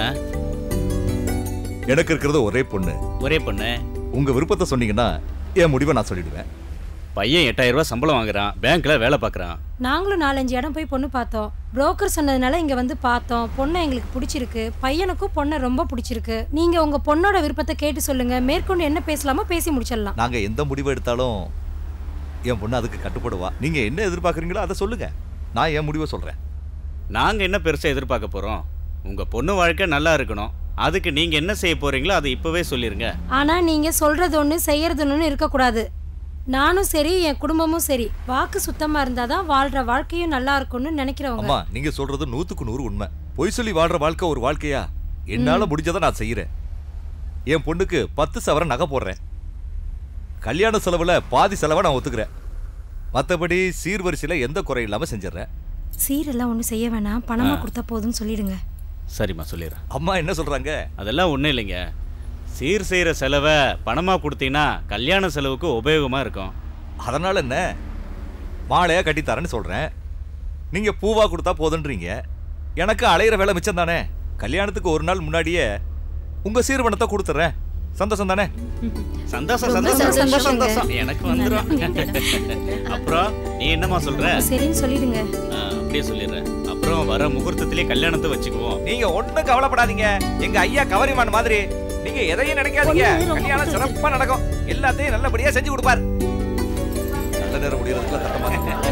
எனக்கு இருக்கிறது ஒரே பொண்ணு ஒரே பொண்ணு உங்க விருப்பத்தை சொன்னீங்கன்னா என் முடிவை நான் சொல்லிடுவேன் பையன் எட்டாயிரம் ரூபாய் சம்பளம் வாங்குறான் பேங்க்ல வேலை பார்க்கறான் நாங்களும் நாலஞ்சு இடம் போய் பொண்ணு பார்த்தோம் புரோக்கர் சொன்னதுனால இங்க வந்து பார்த்தோம் பொண்ணை எங்களுக்கு பிடிச்சிருக்கு பையனுக்கும் பொண்ணை ரொம்ப பிடிச்சிருக்கு நீங்க உங்க பொண்ணோட விருப்பத்தை கேட்டு சொல்லுங்க மேற்கொண்டு என்ன பேசலாமோ பேசி முடிச்சிடலாம் நாங்க எந்த முடிவு எடுத்தாலும் என் பொண்ணு அதுக்கு கட்டுப்படுவா நீங்க என்ன எதிர்பார்க்குறீங்களோ அதை சொல்லுங்க நான் என் முடிவை சொல்றேன் நாங்க என்ன பெருசா எதிர்பார்க்க போறோம் உங்க பொண்ணு வாழ்க்கை நல்லா இருக்கணும் அதுக்கு நீங்க என்ன செய்ய போறீங்களோ அதை இப்பவே சொல்லிருங்க ஆனா நீங்க சொல்றது ஒண்ணு செய்யறது ஒண்ணு இருக்கக்கூடாது நானும் சரி என் குடும்பமும் சரி வாக்கு சுத்தமா இருந்தாதான் வாழ்ற வாழ்க்கையும் நல்லா இருக்கும்னு நினைக்கிறவங்க அம்மா நீங்க சொல்றது நூத்துக்கு நூறு உண்மை பொய் சொல்லி வாழ்ற வாழ்க்கை ஒரு வாழ்க்கையா என்னால முடிஞ்சதை நான் செய்யறேன் என் பொண்ணுக்கு பத்து சவரன் நகை போடுறேன் கல்யாண செலவுல பாதி செலவை நான் ஒத்துக்கிறேன் மற்றபடி சீர்வரிசையில எந்த குறை இல்லாம செஞ்சிடறேன் சீரெல்லாம் ஒண்ணும் செய்ய வேணாம் பணமா ஆ. கொடுத்தா போதும்னு சொல்லிடுங்க சரிம்மா சொல்லிடுறேன் அம்மா என்ன சொல்றாங்க அதெல்லாம் ஒன்றும் இல்லைங்க சீர் செய்கிற செலவை பணமாக கொடுத்தீங்கன்னா கல்யாண செலவுக்கு உபயோகமாக இருக்கும் அதனால என்ன மாலையா கட்டி தரேன்னு சொல்றேன் நீங்க பூவா கொடுத்தா போதுன்றீங்க எனக்கு அலையிற வேலை மிச்சம் தானே கல்யாணத்துக்கு ஒரு நாள் முன்னாடியே உங்க சீர்வனத்தை கொடுத்துறேன் சந்தோஷம் தானே சந்தோஷம் ரொம்ப சந்தோஷம் சந்தோஷங்க. சந்தோஷம் எனக்கு வந்துடும் அப்புறம் நீ என்னம்மா சொல்ற சரின்னு சொல்லிடுங்க ஆ, அப்படியே சொல்லிடுறேன் அப்புறம் வர முகூர்த்தத்திலே கல்யாணத்தை வச்சுக்குவோம் நீங்க ஒண்ணும் கவலைப்படாதீங்க எங்க ஐயா கவரிமான் மாதிரி நீங்க எதையும் நினைக்காதீங்க கல்யாணம் சிறப்பா நடக்கும் எல்லாத்தையும் நல்லபடியா செஞ்சு கொடுப்பார் நல்ல நேரம் முடியறதுக்குள்ள தட்டமா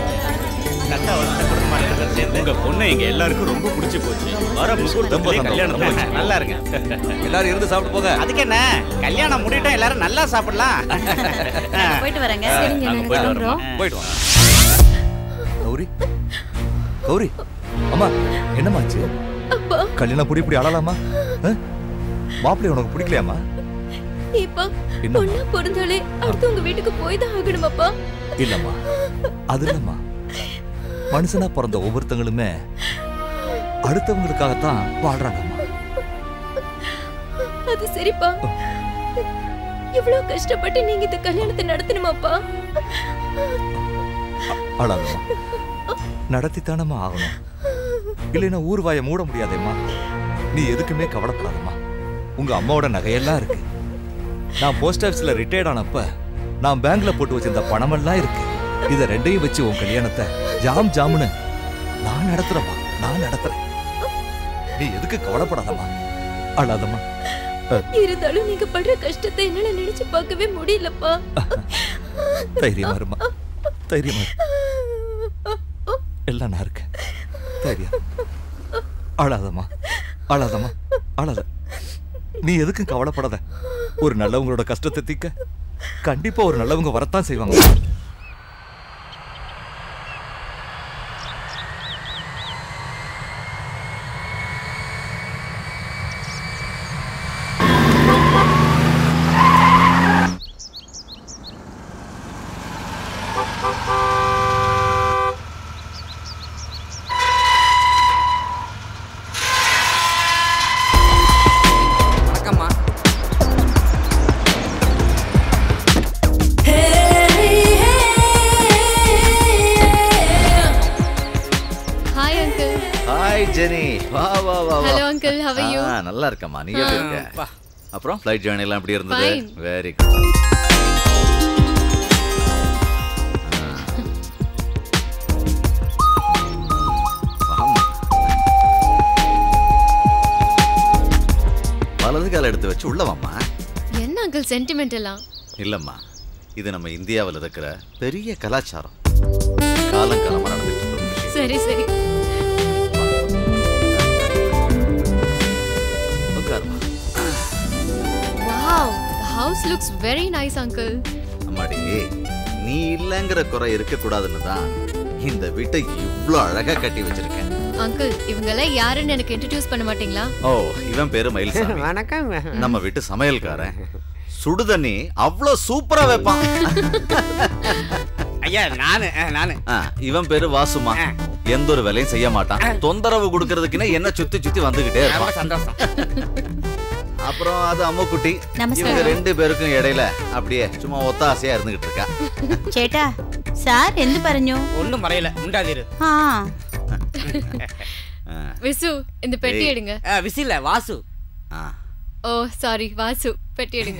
உங்க பொண்ணு எங்க எல்லாருக்கும் ரொம்ப பிடிச்சு போச்சு வர முகூர்த்தத்திலே கல்யாணத்தை வச்சு நல்லா இருங்க எல்லாரும் இருந்து சாப்பிட்டு போங்க அதுக்கு என்ன கல்யாணம் முடிட்டோம் எல்லாரும் நல்லா சாப்பிடலாம் போயிட்டு வரேங்க சரிங்க நாங்க நாங்க போயிட்டு கிளம்புறோம் வரோம் போயிட்டு வாங்க கௌரி கௌரி அம்மா என்னமாச்சு கல்யாணம் புடி இப்படி அழலாமா மாப்பிள்ளை உனக்கு பிடிக்கலையாமா இப்ப என்ன? பொண்ணா பிறந்தாலே அடுத்து உங்க வீட்டுக்கு போய் தான் ஆகணுமாப்பா இல்லம்மா அது இல்லம்மா மனுஷனா பிறந்த ஒவ்வொருத்தங்களுமே அடுத்தவங்களுக்காகத்தான் வாழ்றாங்கம்மா அது சரிப்பா இவ்வளவு கஷ்டப்பட்டு நீங்க இந்த கல்யாணத்தை நடத்தணுமாப்பா அழாதம்மா நடத்தித்தானம்மா ஆகணும் இல்லைன்னா ஊர் வாயை மூட முடியாதேம்மா நீ எதுக்குமே கவலைப்படாதம்மா உங்க அம்மாவோட நகையெல்லாம் இருக்கு நான் போஸ்ட் ஆஃபீஸ்ல ரிட்டையர்ட் ஆனப்ப நான் பேங்க்ல போட்டு வச்சிருந்த பணமெல்லாம் இருக்கு இத ரெண்டையும் வச்சு உன் கல்யாணத்தை ஜாம் ஜாமுன்னு நான் நடத்துறேம்மா நான் நடத்துறேன் நீ எதுக்கு கவலைப்படாதம்மா அழாதம்மா அஹ், இருந்தாலும் நீங்க படுற கஷ்டத்தை என்னால நினைச்சு பார்க்கவே முடியலப்பா தைரியமா இருமா தைரியமா இரு. எல்லாம் நான் இருக்கேன் தைரியம் அழாதம்மா அழாதம்மா அழாத நீ எதுக்கும் கவலைப்படாத ஒரு நல்லவங்களோட கஷ்டத்தை தீக்க கண்டிப்பா ஒரு நல்லவங்க வரத்தான் செய்வாங்க வணக்கம்மா ஹாய் அங்கிள் ஹாய் ஜெனி வா வா வா வா Hello, uncle. How are you? ஆ, நல்லா இருக்கம்மா நீ எப்படி ஆ, இருக்க அப்புறம் ஃப்ளைட் ஜேர்னி எல்லாம் எப்படி இருந்தது Fine. வெரி குட் வலது கால எடுத்து வச்சு உள்ள வாம்மா என்ன அங்கிள் சென்டிமெண்ட் எல்லாம் இல்லம்மா இது நம்ம இந்தியாவில் இருக்கிற பெரிய கலாச்சாரம் காலங்காலமா நடந்துட்டு இருக்கிற ஒரு விஷயம் சரி சரி உட்காருமா wow the house looks very nice uncle அம்மாடி நீ இல்லைங்கிற குறை இருக்கக்கூடாதுன்னு தான் இந்த வீட்டை இவ்ளோ அழகா கட்டி வச்சிருக்கேன் அங்கிள் இவங்க எல்லாம் யாருன்னு எனக்கு இன்ட்ரடியூஸ் பண்ண மாட்டீங்களா ஓ இவன் பேரு மயில்சாமி வணக்கம் நம்ம வீட்டு சமையல்காரன் சுடுதண்ணி அவ்வளோ சூப்பரா வைப்பான் ஐயா நானு அஹ், நானு ஆ, இவன் பேரு வாசுமா எந்த ஒரு வேலையும் செய்ய மாட்டான் தொந்தரவு கொடுக்கறதுக்குன்னு என்ன சுத்தி சுத்தி வந்துகிட்டே ரொம்ப இருப்பான் சந்தோஷம் அப்புறம் அது அம்முக்குட்டி நமஸ்காரம். இவங்க ரெண்டு பேருக்கும் இடையில அப்படியே சும்மா ஒத்தாசையா இருந்துகிட்டு இருக்கா ചേട്ടാ സാർ എന്ത് പറഞ്ഞു ஒண்ணும் மறையல உண்டாதிரு ആ விசு இந்த பெட்டி ஏய். எடுங்க விசில வாசு ஓ சாரி வாசு பெட்டி எடுங்க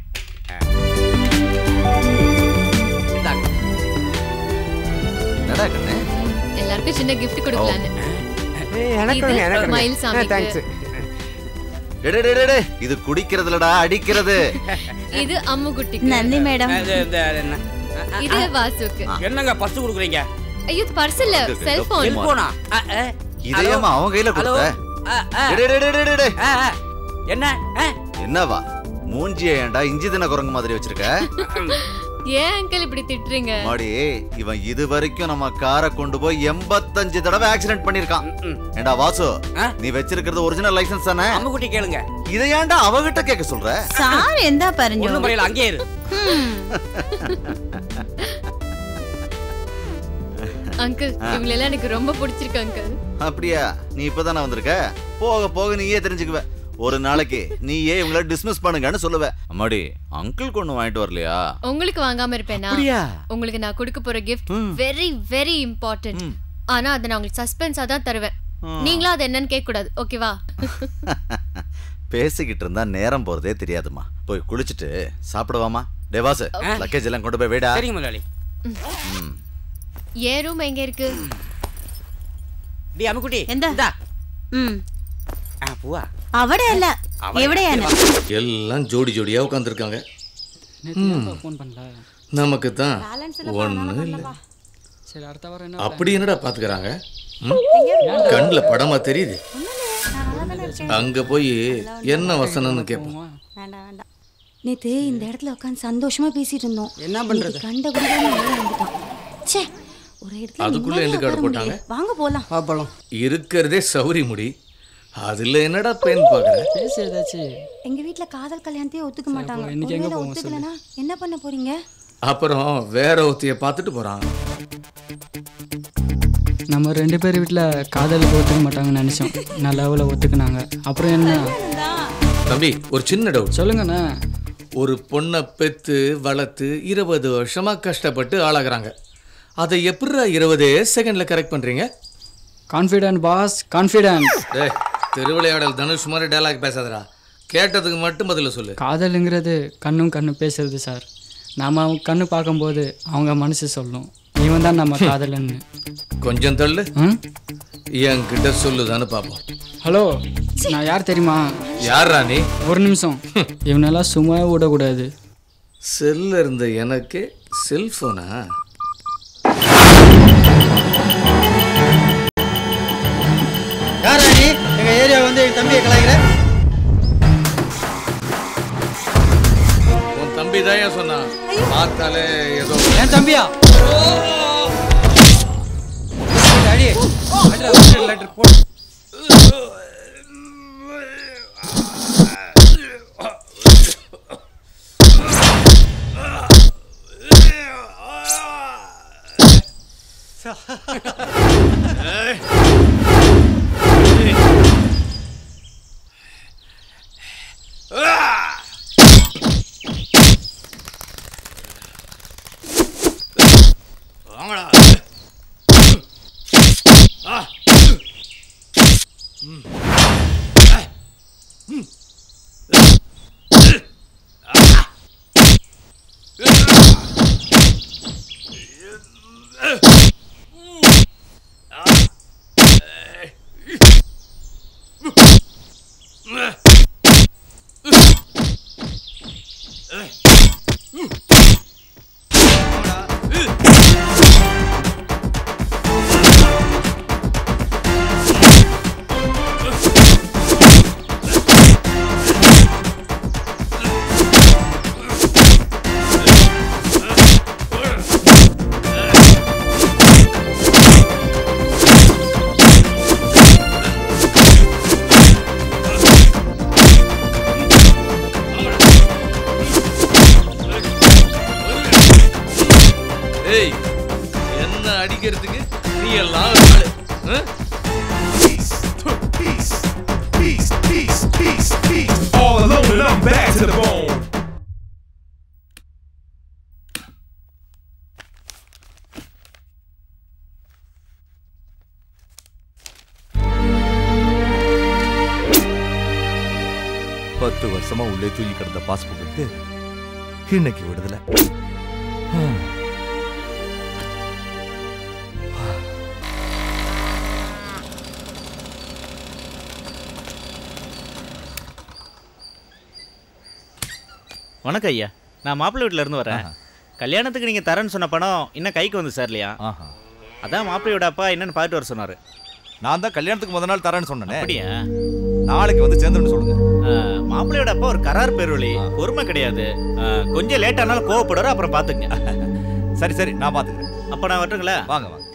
என்னடா கண்ணு எல்லாருக்கும் சின்ன gift கொடுக்கலான்னு எனக்கு இது எனக்கு மயில்சாமிக்கு. தேங்க்ஸ் டே, டே, டே, டே, டே, இது குடிக்கிறதுலடா அடிக்கிறது இது அம்மு குட்டிக்கு നന്ദി മേഡം இது, இந்த, என்ன? இது வாசுக்கு என்னங்க பஸ் கொடுக்குறீங்க ஐயோ பர்ஸ் இல்ல இருக்கு, செல்போன் செல்போனா இதையம்மா அவன் கையில ஹலோ கொடுத்த டே, டே, டே, டே, டே, டே. என்ன என்னவா மூஞ்சிய ஏன்டா இஞ்சி தின குரங்கு மாதிரி வச்சிருக்க ஏன் அங்கிள் இப்படி திட்டுறீங்க மாடி இவன் இது வரைக்கும் நம்ம காரை கொண்டு போய் எண்பத்தஞ்சு தடவை ஆக்சிடென்ட் பண்ணிருக்கான் ஏண்டா வாசு நீ வச்சிருக்கிறது ஒரிஜினல் லைசென்ஸ் தானே அம்முக்குட்டி கேளுங்க இதை ஏன்டா அவகிட்ட கேட்க சொல்ற സാർ എന്താ പറഞ്ഞു ஒண்ணும் மறையல அங்கேயே இரு அங்கிள் ஆ. இவங்களெல்லாம் எனக்கு ரொம்ப பிடிச்சிருக்கு அங்கிள் அப்படியா நீ இப்பதானே வந்திருக்க போக போக நீயே தெரிஞ்சுக்குவ ஒரு நாளைக்கு நீயே இவங்கள டிஸ்மிஸ் பண்ணுங்கன்னு சொல்லுவ அம்மாடி அங்கிள் கொண்டு வாங்கிட்டு வரலையா உங்களுக்கு வாங்காம இருப்பேனா அப்படியா? உங்களுக்கு நான் கொடுக்க போற கிஃப்ட் வெரி வெரி இம்பார்ட்டன்ட் ஆனா அதை நான் உங்களுக்கு சஸ்பென்ஸா தான் தருவேன் நீங்களும் அது என்னன்னு கேட்க கூடாது ஓகேவா பேசிக்கிட்டு இருந்தா நேரம் போறதே தெரியாதுமா போய் குளிச்சுட்டு சாப்பிடுவாமா டேவாசு லக்கேஜ் எல்லாம் கொண்டு போய் வேடா சரிங்க முதலாளி ஏன் ரூம் எங்க இருக்கு டி அம்முக்குட்டி എന്താ ഉം. ஆ பூவா അവിടെയല്ല എവിടെയാണ് எல்லாம் ஜோடி ஜோடியா உட்காந்துருக்காங்க ஃபோன் பண்ணல நமக்கு தான் ஒண்ணு இல்ல சரி அடுத்த வாரம் என்ன அப்படி என்னடா பாத்துக்கறாங்க கண்ணுல படமா தெரியுது அங்க போய் என்ன வசனம்னு கேட்போம் வேண்டாம் வேண்டாம் நேத்து இந்த இடத்துல உட்காந்து சந்தோஷமா பேசிட்டு இருந்தோம் என்ன பண்றது? இன்னைக்கு கண்ட குடிதான் வெளியே வந்துட்டான் ச்சே ஒரு இடத்துல அதுக்குள்ள நிம்மதியா எந்த கார்டு உட்கார போட்டாங்க? முடியல. வாங்க போலாம் பாப்பலாம் இருக்கிறதே சௌரி முடி அதுல என்னடா பெண் பாக்குற பேசு ஏதாச்சும் எங்க வீட்ல காதல் கல்யாணத்தையே ஒத்துக்க மாட்டாங்க அப்போ இன்னைக்கு எங்க ஒருவேளை போவோம் ஒத்துக்கலனா என்ன பண்ண போறீங்க அப்புறம் வேற ஒருத்தைய பார்த்துட்டு போறான் நம்ம ரெண்டு பேர் வீட்டில் காதலுக்கு ஒத்துக்க மாட்டாங்கன்னு நினச்சோம் நல்ல லெவலில் ஒத்துக்குனாங்க அப்புறம் என்ன தம்பி ஒரு சின்ன டவுட் சொல்லுங்கண்ணா ஒரு பொண்ணை பெத்து வளர்த்து இருபது வருஷமா கஷ்டப்பட்டு ஆளாகிறாங்க அதை எப்படிடா இருபதே செகண்ட்ல கரெக்ட் பண்றீங்க கான்ஃபிடென்ட் பாஸ் கான்ஃபிடென்ட் டேய் திருவிளையாடல் தனுஷ் மாதிரி டயலாக் பேசாதடா கேட்டதுக்கு மட்டும் பதில சொல்லு காதலுங்கிறது கண்ணும் கண்ணு பேசுறது சார் நாம அவங்க கண்ணு பார்க்கும்போது அவங்க மனசு சொல்லும் இவன் தான் நம்ம காதலன்னு கொஞ்சம் தள்ளு ம்? என்கிட்ட சொல்லுதான்னு பார்ப்போம் ஹலோ நான் யார் தெரியுமா யாரா நீ ஒரு நிமிஷம் இவனெல்லாம் சும்மா விடக்கூடாது செல்ல இருந்த எனக்கு செல்போனா யாரா நீ எங்க ஏரியா வந்து என் தம்பியை கலாய்க்கிற உன் தம்பி தான் ஏன் சொன்னான் பார்த்தாலே ஏதோ என் தம்பியா அடி லெட்டர் போடு வாங்கடா ஆ ம் ம் ஏய் என்ன அடிக்கிறதுக்கு நீ எல்லாம் ஒரு ஆளு ஆ? Peace, peace, peace, peace. All alone and I'm back to the bone. பத்து வருஷமா உள்ளே தூங்கி கிடந்த பாஸ்போர்ட்டுக்கு இன்னைக்கு விடுதலை ஹம். வணக்கம் ஐயா நான் மாப்பிள்ளை வீட்டில் இருந்து வரேன் கல்யாணத்துக்கு நீங்கள் தரேன்னு சொன்ன பணம் இன்னும் கைக்கு வந்து சார் இல்லையா அதான் மாப்பிள்ளையோட அப்பா என்னன்னு பார்த்துட்டு வர சொன்னார் நான் தான் கல்யாணத்துக்கு முத நாள் தரேன்னு சொன்னேனே அப்படியா நாளைக்கு வந்து சேர்ந்துன்னு சொல்லுங்க ஆ, மாப்பிள்ளையோட அப்பா ஒரு கரார் பெருவழி பொறுமை கிடையாது ஆ, கொஞ்சம் லேட் ஆனாலும் கோவப்படுவார் அப்புறம் பார்த்துங்க சரி சரி நான் பார்த்துக்கிறேன் அப்போ நான் வரட்டுங்களா வாங்க வாங்க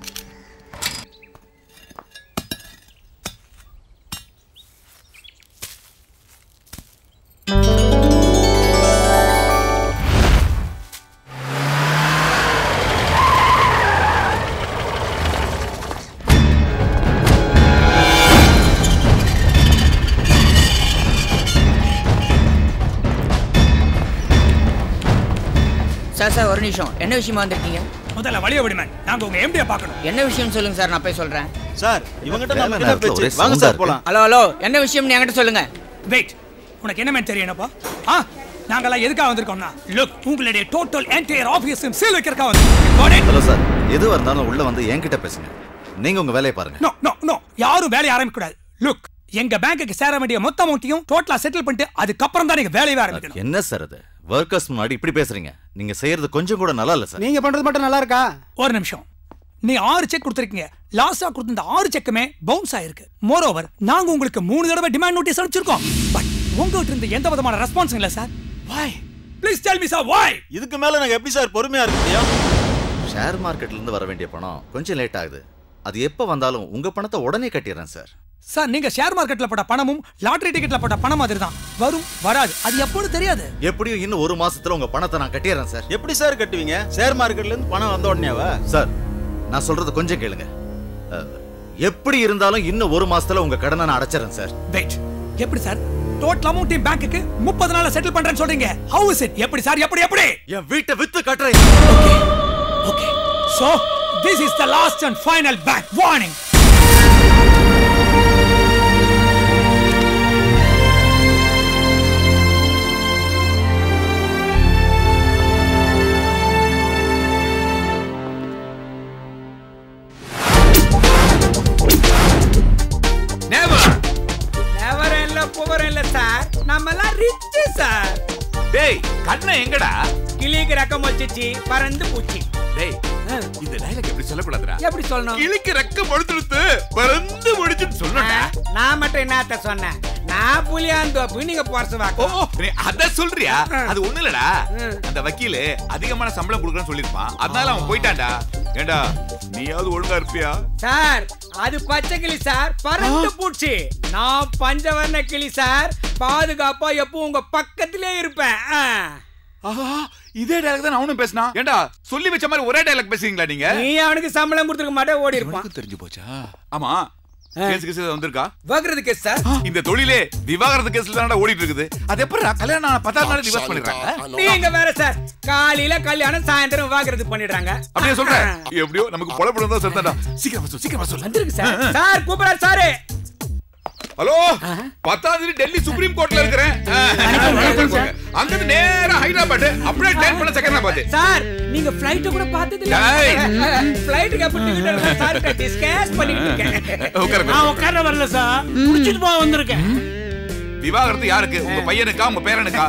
சார் சார் ஒரு நிமிஷம் என்ன விஷயமா வந்திருக்கீங்க முதல்ல வழிய விடுமே நாங்க உங்க எம்டியை பார்க்கணும் என்ன விஷயம் சொல்லுங்க சார் நான் போய் சொல்றேன் சார் இவங்கிட்ட நம்ம என்ன பேச்சு? வாங்க சார், போலாம். ஹலோ ஹலோ என்ன விஷயம்னு என்கிட்ட சொல்லுங்க வெயிட் உனக்கு என்ன மாதிரி தெரியும் என்னப்பா ஆ நாங்கெல்லாம் எதுக்காக வந்திருக்கோம்னா லுக் உங்களுடைய டோட்டல் என்டையர் ஆபீஸும் சீல் வைக்கிறதுக்காக வந்திருக்கோம் ஹலோ சார் எதுவாக இருந்தாலும் உள்ள வந்து என்கிட்ட பேசுங்க நீங்க உங்க வேலையை பாருங்க நோ நோ நோ யாரும் வேலையை ஆரம்பிக்க கூடாது லுக் எங்க பேங்க்குக்கு சேர வேண்டிய மொத்த அமௌண்ட்டையும் டோட்டலா செட்டில் பண்ணிட்டு அதுக்கப்புறம் தான் நீங்க வேலையை ஆரம்பிக்கணும் என்ன சார் அது ஒர்க்கர்ஸ் முன்னாடி இப்படி பேசுறீங்க நீங்க செய்யறது கொஞ்சம் கூட நல்லா இல்ல சார் நீங்க பண்றது மட்டும் நல்லா இருக்கா ஒரு நிமிஷம் நீ ஆறு செக் கொடுத்துருக்கீங்க லாஸ்டா கொடுத்த இந்த ஆறு செக்குமே பவுன்ஸ் ஆயிருக்கு மோர் ஓவர் நாங்க உங்களுக்கு மூணு தடவை டிமாண்ட் நோட்டீஸ் அனுப்பிச்சிருக்கோம் பட் உங்ககிட்ட இருந்து எந்த விதமான ரெஸ்பான்ஸ் இல்ல sir why please tell me sir why இதுக்கு மேல நாங்க எப்படி சார் பொறுமையா இருக்க முடியும் ஷேர் மார்க்கெட்ல இருந்து வர வேண்டிய பணம் கொஞ்சம் லேட் ஆகுது அது எப்ப வந்தாலும் உங்க பணத்தை உடனே கட்டிடுறேன் சார் சார் நீங்க ஷேர் மார்க்கெட்ல போட்ட பணமும் லாட்டரி டிக்கெட்ல போட்ட பணம் மாதிரி தான் வரும் வராது அது எப்போன்னு தெரியாது எப்படியும் இன்னும் ஒரு மாசத்துல உங்க பணத்தை நான் கட்டிடுறேன் சார் எப்படி சார் கட்டுவீங்க ஷேர் மார்க்கெட்ல இருந்து பணம் வந்த உடனேவா சார் நான் சொல்றது கொஞ்சம் கேளுங்க அஹ், எப்படி இருந்தாலும் இன்னும் ஒரு மாசத்துல உங்க கடனை நான் அடைச்சிடறேன் சார் வெயிட் எப்படி சார் டோட்டல் அமௌண்ட் பேங்க்குக்கு முப்பது நாள்ல செட்டில் பண்றேன்னு சொல்றீங்க ஹவு இஸ் இட் எப்படி சார் எப்படி எப்படி என் வீட்டை வித்து கட்டுறேன் so this is the last and final bank warning never இல்ல புவர் இல்ல சார் நம்ம எல்லாம் ரிச் சார் டேய் கண்ணை எங்கடா கிளிக்கு ரக்கம் வச்சிச்சு பறந்து பூச்சி டேய் இந்த டைலாக் எப்படி சொல்லக்கூடாதுடா எப்படி சொல்லணும் கிளிக்கு ரெக்க படுத்துடுத்து பறந்து முடிச்சுன்னு சொல்லணும்டா நான் மட்டும் என்னத்த சொன்னேன் நான் புளியாந்தோப்பு நீங்க போறச வாக்கு ஓ நீ அத சொல்றியா அது ஒண்ணு இல்லடா அந்த வக்கீல் அதிகமான சம்பளம் கொடுக்கறேன்னு சொல்லிருப்பான் அதனால அவன் போயிட்டான்டா ஏண்டா நீயாவது ஒழுங்கா இருப்பியா சார் அது பச்சை கிளி சார் பறந்து பூச்சி நான் பஞ்சவர்ண கிளி சார் பாதுகாப்பா எப்போ உங்க பக்கத்திலே இருப்பேன் ஆ. ஆஹா இதே டைலாக் தான் அவனும் பேசினா ஏண்டா சொல்லி வச்ச மாதிரி ஒரே டைலாக் பேசுறீங்களா நீங்க நீ அவனுக்கு சம்பளம் கொடுத்துருக்க மாட்டே ஓடி இருப்பான் தெரிஞ்சு போச்சா ஆமா கேஸ் கேஸ் வந்திருக்கா வகுறது கேஸ் சார் இந்த தொழிலே விவாகரத்து கேஸ்ல தானடா ஓடிட்டு இருக்குது அது எப்பறம் கல்யாணம் ஆன பத்தாம் நாள் டிவோர்ஸ் பண்ணிடுறாங்க நீங்க வேற சார் காலையில கல்யாணம் சாயந்தரம் விவாகரத்து பண்ணிடுறாங்க அப்படியே சொல்றேன் எப்படியோ நமக்கு பொழப்படம் தான் சரிதான்டா சீக்கிரம் சொல்லு சீக்கிரம் சொல்லு வந்திருக்கு சார் சார் கூப்பிடாரு சாரு ஹலோ பத்தாம் தேதி டெல்லி சுப்ரீம் கோர்ட்ல இருக்கிறேன் அங்க இருந்து நேரா ஹைதராபாத் அப்படியே ட்ரெயின் பண்ண செகண்ட் சார் நீங்க ஃளைட் கூட பார்த்தது இல்ல டேய். ஃளைட்டுக்கு அப்ப டிக்கெட் எடுத்தா சார் டிஸ்கஸ் பண்ணிட்டு இருக்கேன் உட்காருங்க. நான் உட்கார வரல சார் முடிச்சிட்டு போக வந்திருக்கேன் விவாகரத்து யாருக்கு உங்க பையனுக்கா உங்க பேரனுக்கா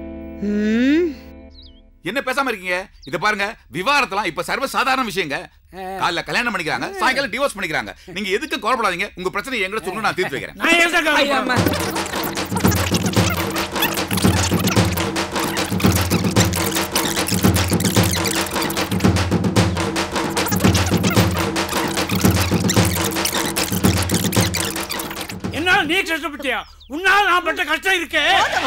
என்ன பேசாம இருக்கீங்க இத பாருங்க விவாகரத்துலாம் இப்ப சர்வ சாதாரண விஷயங்க காலைல கல்யாணம் பண்ணிக்கிறாங்க சாயங்காலம் டிவோர்ஸ் பண்ணிக்கிறாங்க நீங்க எதுக்கு கவலைப்படாதீங்க உங்க பிரச்சனை எங்கிட்ட சொல்லணும் நான் தீர்த்து வைக்கிறேன் நான் ஏன் சார் கவலைப்படுறேன்? என்னால நீ கஷ்டப்பட்டியா உன்னால நான் பட்ட கஷ்டம் இருக்கே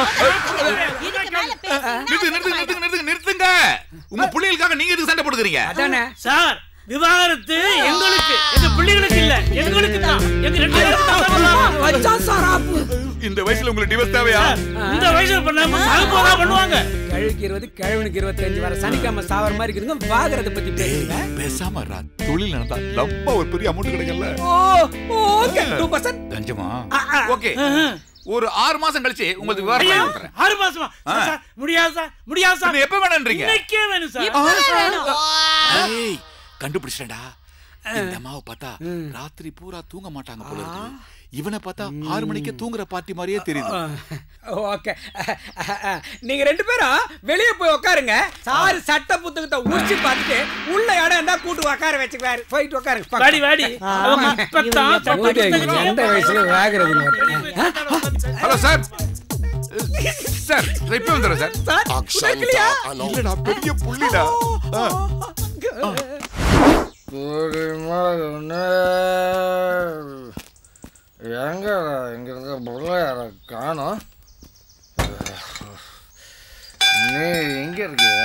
நிறுத்து நிறுத்து நிறுத்துங்க நிறுத்துங்க நிறுத்துங்க உங்க பிள்ளைகளுக்காக நீங்க எதுக்கு சண்டை போட்டுக்கிறீங்க அதானே சார் விவாகரத்து எங்களுக்கு எங்க பிள்ளைகளுக்கு இல்ல எங்களுக்கு தான் எங்க ரெண்டு பேருக்கு தான் வச்சான் சார் ஆப்பு இந்த வயசுல உங்களுக்கு டிவோர்ஸ் தேவையா இந்த வயசுல பண்ணாம சாகும்போதா பண்ணுவாங்க கழுவுக்கு இருபது கிழவனுக்கு இருபத்தஞ்சு வர சனிக்கிழமை சாவர மாதிரி இருக்குதுங்க வாகுறத பத்தி பேசுங்க பேசாம ரா தொழில் நடந்தா லம்பா ஒரு பெரிய அமௌண்ட் கிடைக்கல ஓ ஓகே டூ பர்சன்ட் லஞ்சமா ஓகே ஒரு ஆறு மாசம் கழிச்சு உங்களுக்கு விவாகரத்து ஐயா, பண்ணி கொடுத்துறேன் ஆறு மாசமா ஆ. சார், சார், முடியாது சார் முடியாது சார் எப்ப வேணும்ன்றீங்க இன்னைக்கே வேணும் சார் இப்பவே வேணும். ஏய், கண்டுபிடிச்சிட்டேன்டா இந்த அம்மாவை பார்த்தா ராத்திரி பூரா தூங்க மாட்டாங்க போல இருக்கு இவனை பார்த்தா ஆறு மணிக்கு தூங்குற பார்ட்டி மாதிரியே தெரியுது ஓகே நீங்க ரெண்டு பேரும் வெளியே போய் உட்காருங்க சார் சட்ட புத்தகத்தை உரிச்சு பார்த்துட்டு உள்ள இடம் இருந்தா கூட்டு உட்கார வச்சுக்குவாரு போயிட்டு உட்காருங்க வாடி, வாடி. அவங்க இப்பதான் சட்ட புத்தகத்தை எந்த வயசுல வாகுறது ஹலோ சார் சார் இப்ப வந்துடுறேன் சார் சார் உனக்குலையா? இல்லடா பெரிய புள்ளிடா ஆ. எங்க இங்க இருக்க பிள்ளையார காணோம் நீ எங்க இருக்கிய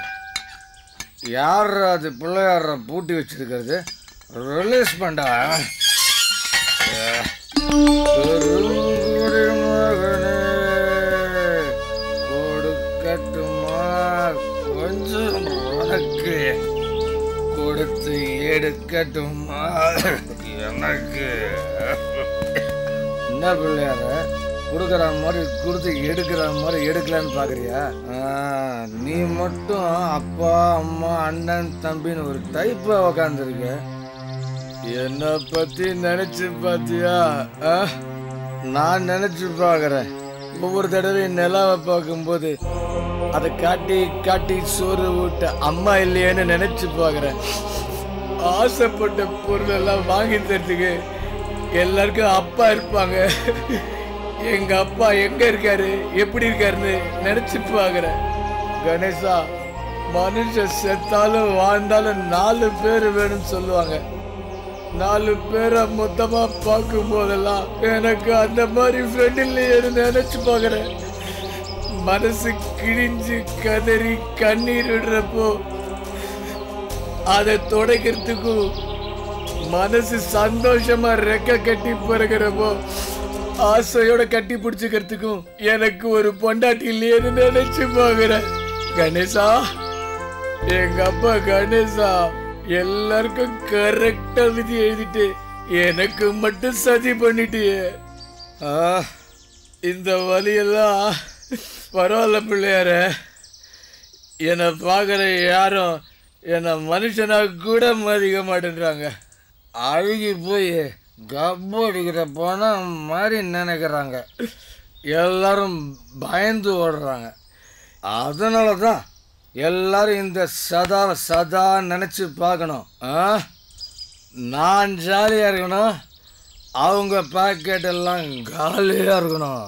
யார் அது பிள்ளையார பூட்டி வச்சிருக்கிறது ரிலீஸ் பண்ணா பெருங்குடி மகனே கொடுக்கட்டுமா கொஞ்சம் உனக்கு கொடுத்து எடுக்கட்டுமா எனக்கு என்ன பிள்ளையார கொடுக்குற மாதிரி கொடுத்து எடுக்கிற மாதிரி எடுக்கலான்னு பார்க்குறியா நீ மட்டும் அப்பா அம்மா அண்ணன் தம்பின்னு ஒரு டைப்பா உக்காந்துருக்க என்னை பத்தி நினைச்சு பார்த்தியா ஆ? நான் நினைச்சு பார்க்குறேன் ஒவ்வொரு தடவையும் நிலாவை பார்க்கும்போது அதை காட்டி காட்டி சோறு ஊட்ட அம்மா இல்லையேன்னு நினைச்சு பார்க்குறேன் ஆசைப்பட்ட பொருள் எல்லாம் வாங்கி தரதுக்கு எல்லாருக்கும் அப்பா இருப்பாங்க எங்க அப்பா எங்க இருக்காரு எப்படி இருக்காருன்னு நினைச்சு பார்க்குறேன் கணேசா மனுஷன் செத்தாலும் வாழ்ந்தாலும் நாலு பேர் வேணும்னு சொல்லுவாங்க நாலு பேரை மொத்தமா பார்க்கும் போதெல்லாம் எனக்கு அந்த மாதிரி ஃப்ரெண்ட் இல்லையேன்னு நினைச்சு பார்க்குறேன் மனசு கிழிஞ்சு கதறி கண்ணீர் விடுறப்போ அதை துடைக்கிறதுக்கும் மனசு சந்தோஷமா ரெக்க கட்டி பிறகுறப்போ ஆசையோட கட்டி பிடிச்சுக்கிறதுக்கும் எனக்கு ஒரு பொண்டாட்டி இல்லையேன்னு நினைச்சு பாக்குறேன் கணேசா எங்க அப்பா கணேசா எல்லாருக்கும் கரெக்டா விதி எழுதிட்டு எனக்கு மட்டும் சதி பண்ணிட்டியே ஆ, இந்த வழியெல்லாம் பரவாயில்ல பிள்ளையார என்னை பார்க்குற யாரும் என்னை மனுஷனா கூட மதிக்க மாட்டேன்றாங்க அழுகி போய் கப்பு அடிக்கிற பணம் மாதிரி நினைக்கிறாங்க எல்லாரும் பயந்து ஓடுறாங்க அதனால தான் எல்லாரும் இந்த சதா சதா நினச்சி பார்க்கணும் ஆ நான் ஜாலியாக இருக்கணும் அவங்க பாக்கெட் எல்லாம் காலியாக இருக்கணும்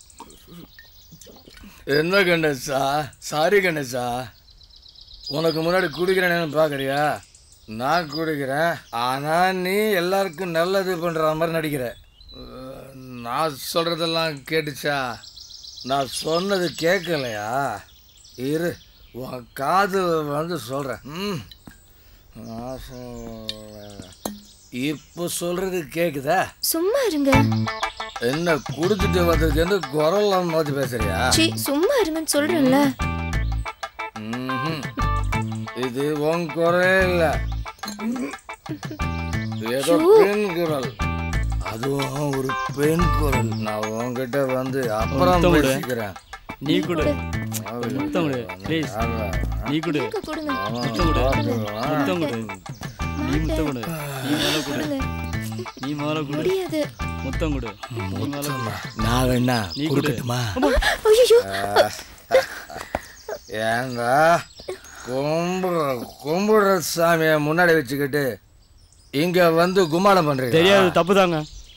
என்ன கணேசா சாரி கணேசா உனக்கு முன்னாடி குடிக்கிறேன்னு பார்க்குறியா நான் குடிக்கிறேன் ஆனால் நீ எல்லாருக்கும் நல்லது பண்ணுற மாதிரி நடிக்கிற அஹ், நான் சொல்கிறதெல்லாம் கேட்டுச்சா நான் சொன்னது கேட்கலையா இரு உன் காது வந்து சொல்கிறேன் ம் நான் சொல்றேன். இப்போ சொல்கிறது கேட்குதா சும்மா இருங்க என்ன குடிச்சிட்டு வந்ததுக்கு குரல் மாதிரி பேசுறியா சி சும்மா இருங்கன்னு சொல்றேன்ல ம்ஹும். இது உன் குரலே இல்ல ஏதோ ஐயோ. பெண் குரல் அதுவும் ஒரு பெண் குரல் நான் உன்கிட்ட வந்து அப்புறம் முத்தம் கொடு. பேசிக்கிறேன் நீ கொடு முத்தம் கொடு ப்ளீஸ் நீ கொடு நீங்க கொடுங்க. முத்தம் கொடு முத்தம் கொடு நீ முத்தம் கொடு நீ மேல கொடு நீ மேல கொடு முடியாது முத்தம் கொடு நீ மேல கொடு நான் வேணா நீ கொடு. கொடுக்கட்டுமா ஐயோ ஏண்டா கும்பிடுற கும்பிடுற சாமியை முன்னாடி வச்சுக்கிட்டு இங்க வந்து கும்மாளம் பண்றீங்க தெரியாது தப்பு தாங்க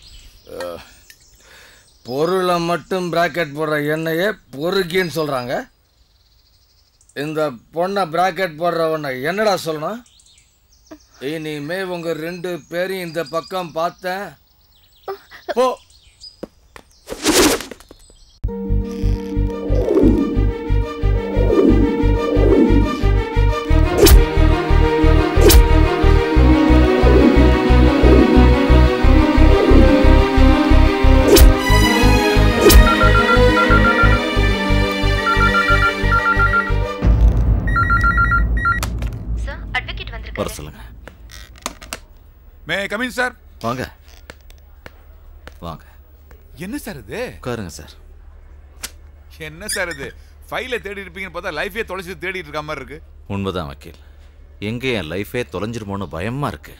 பொருளை மட்டும் பிராக்கெட் போடுற எண்ணெயே பொறுக்கின்னு சொல்றாங்க இந்த பொண்ணை பிராக்கெட் போடுற உன்னை என்னடா சொல்லணும் இனிமே உங்க ரெண்டு பேரையும் இந்த பக்கம் பார்த்தேன் போ வர சொல்லுங்க மே கமின் சார் வாங்க வாங்க என்ன சார் இது உட்காருங்க சார் என்ன சார் இது ஃபைலை தேடி இருப்பீங்கன்னு பார்த்தா லைஃபே தொலைச்சி தேடிட்டு இருக்க மாதிரி இருக்கு உண்மைதான் வக்கீல் எங்கே என் லைஃபே தொலைஞ்சிருமோன்னு பயமா இருக்கு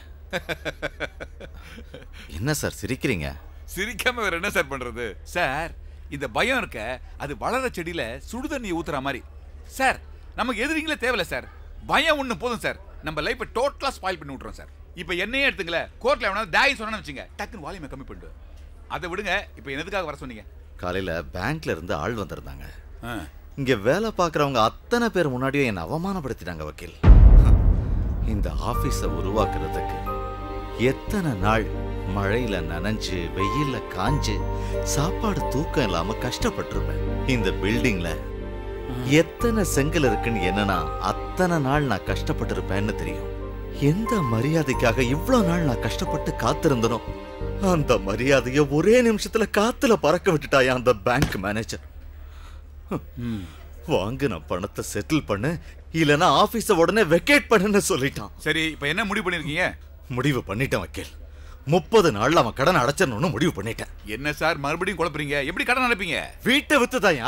என்ன சார் சிரிக்கிறீங்க சிரிக்காம வேற என்ன சார் பண்றது சார் இந்த பயம் இருக்க அது வளர செடியில சுடுதண்ணி ஊத்துற மாதிரி சார் நமக்கு எதிரிங்களே தேவையில்ல சார் பயம் ஒண்ணு போதும் சார் நம்ம லைஃப்பை டோட்டலா ஸ்பாயில் பண்ணி விட்றோம் சார் இப்போ என்னையே எடுத்துங்களேன் கோர்ட்ல எவனா தாய் சொன்னு வச்சுங்க டக்குன்னு வால்யூமை கம்மி பண்ணிட்டு அதை விடுங்க இப்போ எதுக்காக வர சொன்னீங்க காலையில பேங்க்ல இருந்து ஆள் வந்திருந்தாங்க ஆ. இங்க வேலை பார்க்குறவங்க அத்தனை பேர் முன்னாடியும் என்னை அவமானப்படுத்திட்டாங்க வக்கீல் இந்த ஆபீஸை உருவாக்குறதுக்கு எத்தனை நாள் மழையில நனைஞ்சு வெயில்ல காஞ்சு சாப்பாடு தூக்கம் இல்லாம கஷ்டப்பட்டிருப்பேன் இந்த பில்டிங்ல எத்தனை செங்கல் இருக்குன்னு என்னன்னா அத்தனை நாள் நான் கஷ்டப்பட்டிருப்பேன்னு தெரியும் எந்த மரியாதைக்காக இவ்வளவு நாள் நான் கஷ்டப்பட்டு காத்திருந்தனோ அந்த மரியாதைய ஒரே நிமிஷத்துல காத்துல பறக்க விட்டுட்டாயா அந்த பேங்க் மேனேஜர் வாங்கின பணத்தை செட்டில் பண்ணு இல்லனா ஆபீஸ உடனே வெக்கேட் பண்ணுன்னு சொல்லிட்டான் சரி இப்போ என்ன முடிவு பண்ணிருக்கீங்க முடிவு பண்ணிட்டேன் வக்கீல் முப்பது நாள்ல அவன் கடன் அடைச்சிடணும்னு முடிவு பண்ணிட்டேன் என்ன சார் மறுபடியும் குழப்புறீங்க எப்படி கடன் அனுப்பீங்க வீட்டை வித்துதாயா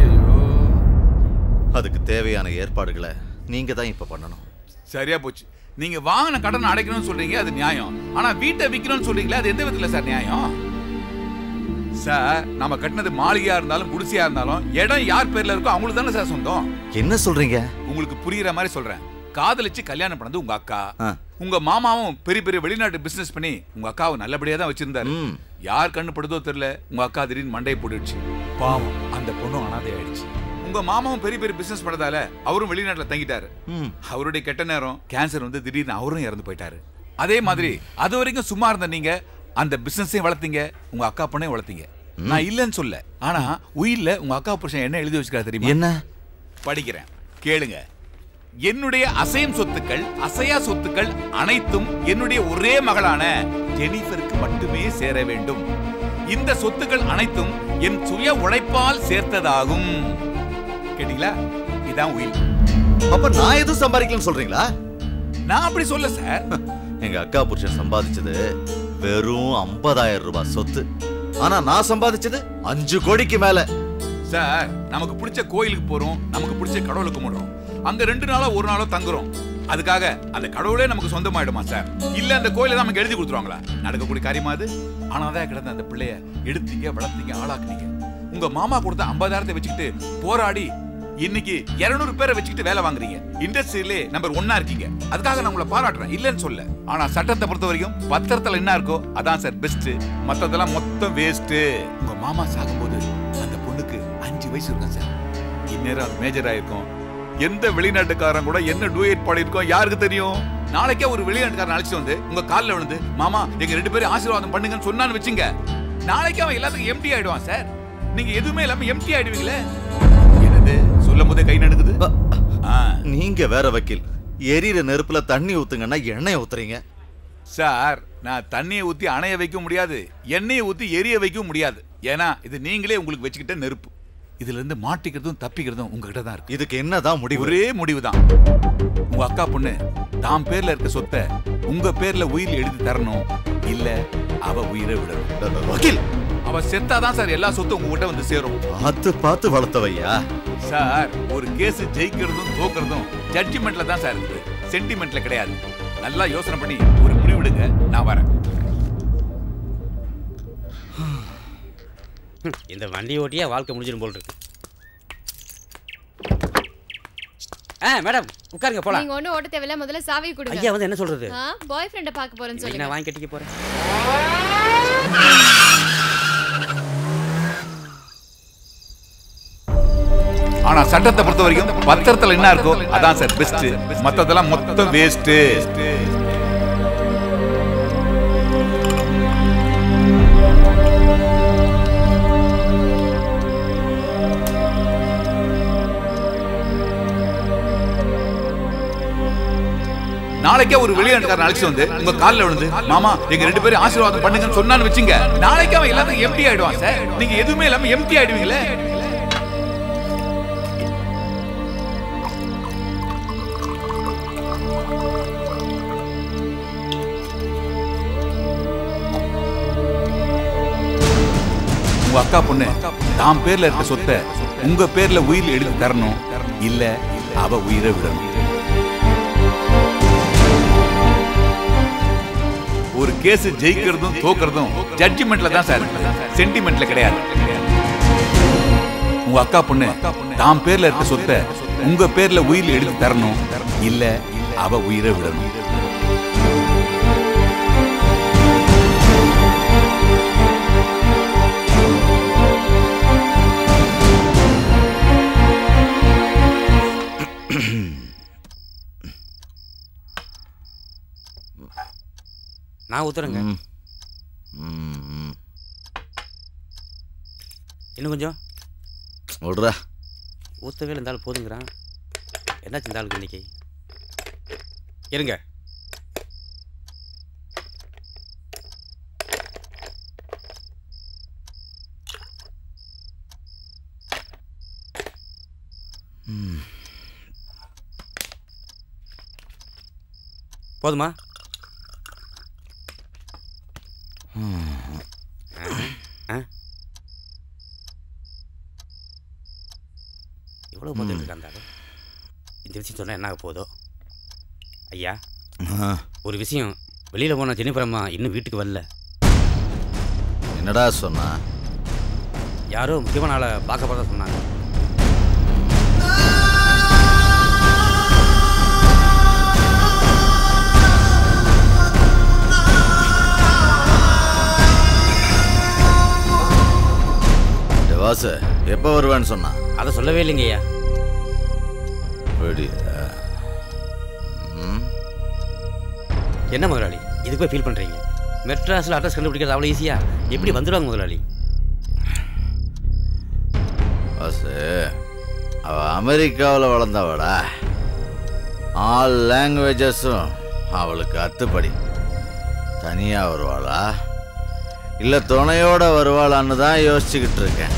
அதுக்கு தேவையான ஏற்பாடுகளை நீங்க தான் இப்ப பண்ணணும் சரியா போச்சு நீங்க வாங்கின கடன் அடைக்கணும்னு சொல்றீங்க அது நியாயம் ஆனா வீட்டை விற்கணும்னு சொல்றீங்களா அது எந்த விதத்துல சார் நியாயம் சார் நம்ம கட்டினது மாளிகையா இருந்தாலும் குடிசையா இருந்தாலும் இடம் யார் பேர்ல இருக்கோ அவங்களுக்கு தானே சார் சொந்தம் என்ன சொல்றீங்க உங்களுக்கு புரியுற மாதிரி சொல்றேன் காதலிச்சு கல்யாணம் பண்ணது உங்க அக்கா ஆ. உங்க மாமாவும் பெரிய பெரிய வெளிநாட்டு பிசினஸ் பண்ணி உங்க அக்காவை நல்லபடியா தான் வச்சிருந்தாரு யார் கண்ணு படுதோ தெரியல உங்க அக்கா திடீர்னு மண்டையை போட்டுடுச்சு பாவம் அந்த பொண்ணும் அனாதை ஆயிடுச்சு உங்க மாமாவும் பெரிய பெரிய பிசினஸ் பண்ணதால அவரும் வெளிநாட்டுல தங்கிட்டாரு அவருடைய கெட்ட நேரம் கேன்சர் வந்து திடீர்னு அவரும் இறந்து போயிட்டாரு அதே மாதிரி அது வரைக்கும் சும்மா இருந்த நீங்க அந்த பிசினஸையும் வளர்த்தீங்க உங்க அக்கா பொண்ணையும் வளர்த்தீங்க நான் இல்லைன்னு சொல்ல ஆனா உயிர்ல உங்க அக்கா புருஷன் என்ன எழுதி வச்சுக்காரு தெரியுமா என்ன படிக்கிறேன் கேளுங்க என்னுடைய அசையும் சொத்துக்கள் அசையா சொத்துக்கள் அனைத்தும் என்னுடைய ஒரே மகளான ஜெனிஃபருக்கு மட்டுமே சேர வேண்டும் இந்த சொத்துக்கள் அனைத்தும் என் சுய உழைப்பால் சேர்த்ததாகும் கேட்டீங்களா இதான் உயில் அப்ப நான் எதுவும் சம்பாதிக்கலன்னு சொல்றீங்களா நான் அப்படி சொல்ல சார் எங்க அக்கா புருஷன் சம்பாதிச்சது வெறும் 50000 ரூபாய் சொத்து ஆனா நான் சம்பாதிச்சது அஞ்சு கோடிக்கு மேல சார் நமக்கு பிடிச்ச கோயிலுக்கு போறோம் நமக்கு பிடிச்ச கடவுளுக்கு கும்பிடுறோம் அங்க ரெண்டு நாளோ ஒரு நாளோ தங்குறோம் அதுக்காக அந்த கடவுளே நமக்கு சொந்தமாயிடுமா சார் இல்ல அந்த கோயிலை தான் நமக்கு எழுதி கொடுத்துருவாங்களா நடக்கக்கூடிய காரியமா அது ஆனாதான் கிடந்த அந்த பிள்ளைய எடுத்தீங்க வளர்த்தீங்க ஆளாக்குனீங்க உங்க மாமா கொடுத்த ஐம்பதாயிரத்தை வச்சுக்கிட்டு போராடி இன்னைக்கு 200 பேரை வச்சுக்கிட்டு வேலை வாங்குறீங்க இண்டஸ்ட்ரியிலே நம்பர் ஒன்னா இருக்கீங்க அதுக்காக நான் உங்களை பாராட்டுறேன் இல்லைன்னு சொல்ல ஆனா சட்டத்தை பொறுத்த வரைக்கும் பத்திரத்துல என்ன இருக்கோ அதான் சார் பெஸ்ட் மத்ததெல்லாம் மொத்தம் வேஸ்ட் உங்க மாமா சாகும்போது அந்த பொண்ணுக்கு அஞ்சு வயசு இருக்கும் சார் இந்நேரம் அது மேஜர் ஆயிருக்கும் எந்த வெளிநாட்டுக்காரன் கூட என்ன டூயட் பாடியிருக்கோம் யாருக்கு தெரியும் நாளைக்கே ஒரு வெளிநாட்டுக்காரன் அழைச்சிட்டு வந்து உங்க கால்ல விழுந்து மாமா எங்க ரெண்டு பேரும் ஆசீர்வாதம் பண்ணுங்கன்னு சொன்னான்னு வச்சுங்க நாளைக்கு அவன் எல்லாத்துக்கும் எம்டி ஆயிடுவான் சார் நீங்க எதுவுமே இல்லாம எம்டி ஆயிடுவீங்களே என்னது சொல்லும் போதே கை நடுக்குது நீங்க வேற வக்கீல் எரியிற நெருப்புல தண்ணி ஊத்துங்கன்னா எண்ணெய் ஊத்துறீங்க சார் நான் தண்ணியை ஊத்தி அணைய வைக்க முடியாது எண்ணெயை ஊத்தி எரிய வைக்க முடியாது ஏன்னா இது நீங்களே உங்களுக்கு வச்சுக்கிட்ட நெருப்பு இதுல இருந்து மாட்டிக்கிறதும் தப்பிக்கிறதும் உங்ககிட்ட தான் இருக்கு இதுக்கு என்னதான் முடிவு ஒரே முடிவு தான் உங்க அக்கா பொண்ணு தாம் பேர்ல இருக்க சொத்தை உங்க பேர்ல உயிர் எழுதி தரணும் இல்ல அவ உயிரை விடணும் வக்கீல் அவ செத்தாதான் சார் எல்லா சொத்தும் உங்ககிட்ட வந்து சேரும் பார்த்து பார்த்து வளர்த்தவையா சார் ஒரு கேஸ் ஜெயிக்கிறதும் தோக்குறதும் ஜட்ஜ்மெண்ட்ல தான் சார் இருக்குது சென்டிமெண்ட்ல கிடையாது நல்லா யோசனை பண்ணி ஒரு முடிவெடுங்க நான் வரேன் ஹம், இந்த வண்டி ஓட்டியே வாழ்க்கை முடிஞ்சிடும் போல் இருக்கு ஆ மேடம் உட்காருங்க போலாம் நீங்க ஒண்ணும் ஓட்ட தேவையில்ல முதல்ல சாவி கொடுங்க ஐயா வந்து என்ன சொல்றது? பாய் ஃப்ரெண்ட பார்க்க போறேன்னு இன்னைக்கு சொல்லுங்க நான் வாங்கி கட்டிக்க போறேன் ஆனா சட்டத்தை பொறுத்த வரைக்கும் பத்திரத்துல என்ன இருக்கோ அதான் சார் பெஸ்ட் மத்ததெல்லாம் மொத்தம் வேஸ்ட் நாளைக்கே ஒரு வெளிநாட்டுக்காரன் அழைச்சிட்டு வந்து உங்க கால்ல விழுந்து மாமா எங்க ரெண்டு பேரும் ஆசீர்வாதம் பண்ணுங்கன்னு சொன்னான்னு வச்சுங்க நாளைக்கு அவன் எல்லாத்துக்கும் எம்டி ஆயிடுவான் சார் நீங்க எதுவுமே இல்லாம எம்டி ஆயிடுவீங்களே உங்க அக்கா பொண்ணு தாம் பேர்ல இருக்க சொத்தை உங்க பேர்ல உயிர் எழுதி தரணும் இல்ல அவ உயிரை விடணும் ஒரு கேஸ் ஜெயிக்கிறதும் தோக்குறதும் ஜட்ஜ்மெண்ட்ல தான் சார் சென்டிமெண்ட்ல கிடையாது உங்க அக்கா பொண்ணு தாம் பேர்ல இருக்க சொத்தை உங்க பேர்ல உயிர் எழுதி தரணும் இல்ல அவ உயிரை விடணும் நான் ஊத்துறேங்க இன்னும் கொஞ்சம் விடுறா ஊத்தவே இருந்தாலும் போதுங்கிறான் என்னாச்சு இந்த ஆளுக்கு இன்னைக்கு இருங்க போதுமா ஆ? இவ்வளோ பதில் இருக்கா அந்த ஆளு? இந்த விஷயம் சொன்னால் என்ன ஆக போதோ ஐயா ஆ. ஒரு விஷயம் வெளியில் போன ஜெனிஃபர் அம்மா இன்னும் வீட்டுக்கு வரல என்னடா சொன்னா யாரோ முக்கியமான ஆளை பார்க்க பார்க்க சொன்னாங்க வாசு எப்போ வருவேன்னு சொன்னா அதை சொல்லவே இல்லைங்க ஐயா அப்படியா? ம். என்ன முதலாளி இதுக்கு போய் ஃபீல் பண்ணுறீங்க மெட்ராஸில் அட்ரஸ் கண்டுபிடிக்கிறது அவ்வளோ ஈஸியா எப்படி வந்துடுவாங்க முதலாளி வாசு அவ அமெரிக்காவில் வளர்ந்தவடா ஆல் லாங்குவேஜஸும் அவளுக்கு அத்துப்படி தனியாக வருவாளா இல்ல துணையோட வருவாளான்னு தான் யோசிச்சுக்கிட்டு இருக்கேன்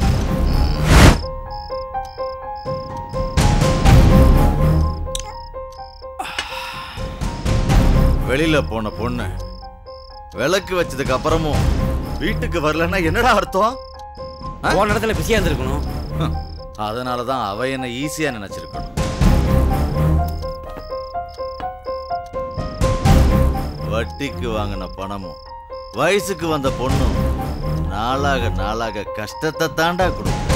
வெளியில போன பொண்ணு விளக்கு வச்சதுக்கு அப்புறமும் வீட்டுக்கு வரலன்னா என்னடா அர்த்தம் போன இடத்துல பிஸியா இருந்திருக்கணும் அதனால தான் அவ என்ன ஈஸியா நினைச்சிருக்கணும் வட்டிக்கு வாங்கின பணமும் வயசுக்கு வந்த பொண்ணும் நாளாக நாளாக கஷ்டத்தை தாண்டா கொடுக்கும்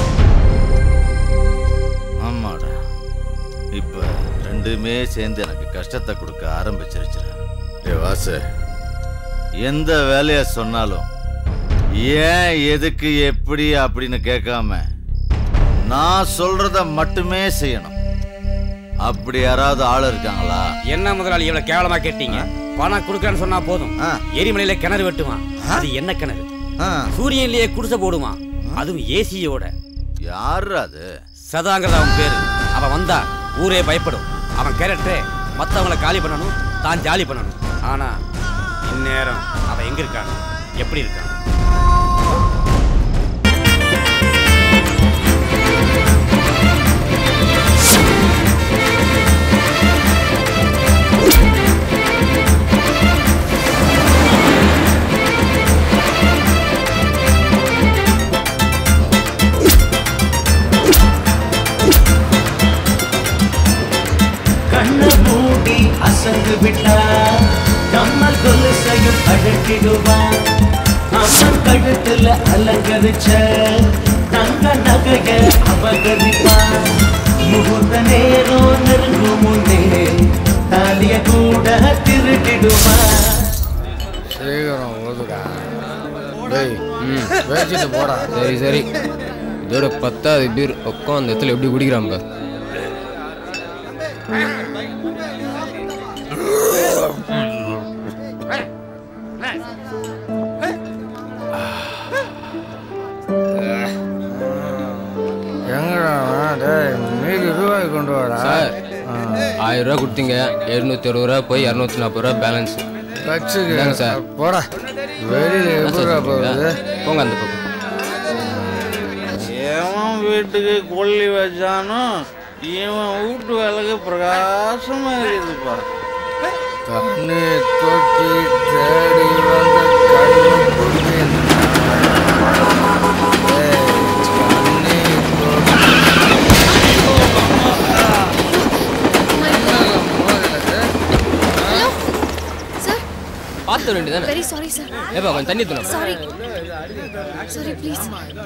ஆமாடா இப்ப ரெண்டுமே சேர்ந்து எனக்கு கஷ்டத்தை கொடுக்க ஆரம்பிச்சிருச்சுடா ஏ வாசு எந்த வேலைய சொன்னாலும் ஏன் எதுக்கு எப்படி அப்படின்னு கேட்காம நான் சொல்றத மட்டுமே செய்யணும் அப்படி யாராவது ஆள் இருக்காங்களா என்ன முதலாளி இவ்வளவு கேவலமா கேட்டீங்க பணம் கொடுக்கறேன்னு சொன்னா போதும் எரிமலையில கிணறு வெட்டுவான் அது என்ன கிணறு சூரியன்லயே குடிசை போடுவான் அதுவும் ஏசியோட யாரு அது சதாங்கிறது அவன் பேரு அவன் வந்தா ஊரே பயப்படும் அவன் கேரக்டரே மத்தவங்கள காலி பண்ணணும் தான் ஜாலி பண்ணணும் ஆனா இந்நேரம் அவன் எங்க இருக்கான் எப்படி இருக்கான் கண்ண மூடி அசங்கு விட்டா கம்மல் கொலுசையும் அழகிடுவான் அம்மன் கழுத்துல அலங்கரிச்ச தங்க நகைய அபகரிப்பான் முகூர்த்த நேரம் நெருங்கும் முன்னே தாலிய கூட திருடிடுவான் சீக்கிரம் ஓதுடா டேய் பேசிட்டு போடா சரி சரி இதோட பத்தாவது பேர் உட்காந்து இடத்துல எப்படி குடிக்கிறான் பார். எங்கடா அவன்? டேய் மீதி ரூபாய் கொண்டு வாடா சார் ஆயிரம் ரூபா கொடுத்தீங்க எழுநூத்தி அறுபது ரூபா போய் இரநூத்தி நாற்பது ரூபா பேலன்ஸ் வச்சுக்க. இந்தாங்க சார் போடா வெளியில என்ன சார் எப்படிடா சொல்றீங்க? போகுது போங்க அந்த பக்கம் எவன் வீட்டுக்கு கொல்லி வச்சானோ இவன் வீட்டு விளக்கு பிரகாசமா இருக்குதுப்பா தண்ணி தொட்டி தேடி வந்த கண்ணு குருவி சார் பார்த்து வேண்டியதானே வெரி சாரி சார் ஏப்பா கொஞ்சம் தண்ணி தூணும் சாரி சாரி ப்ளீஸ்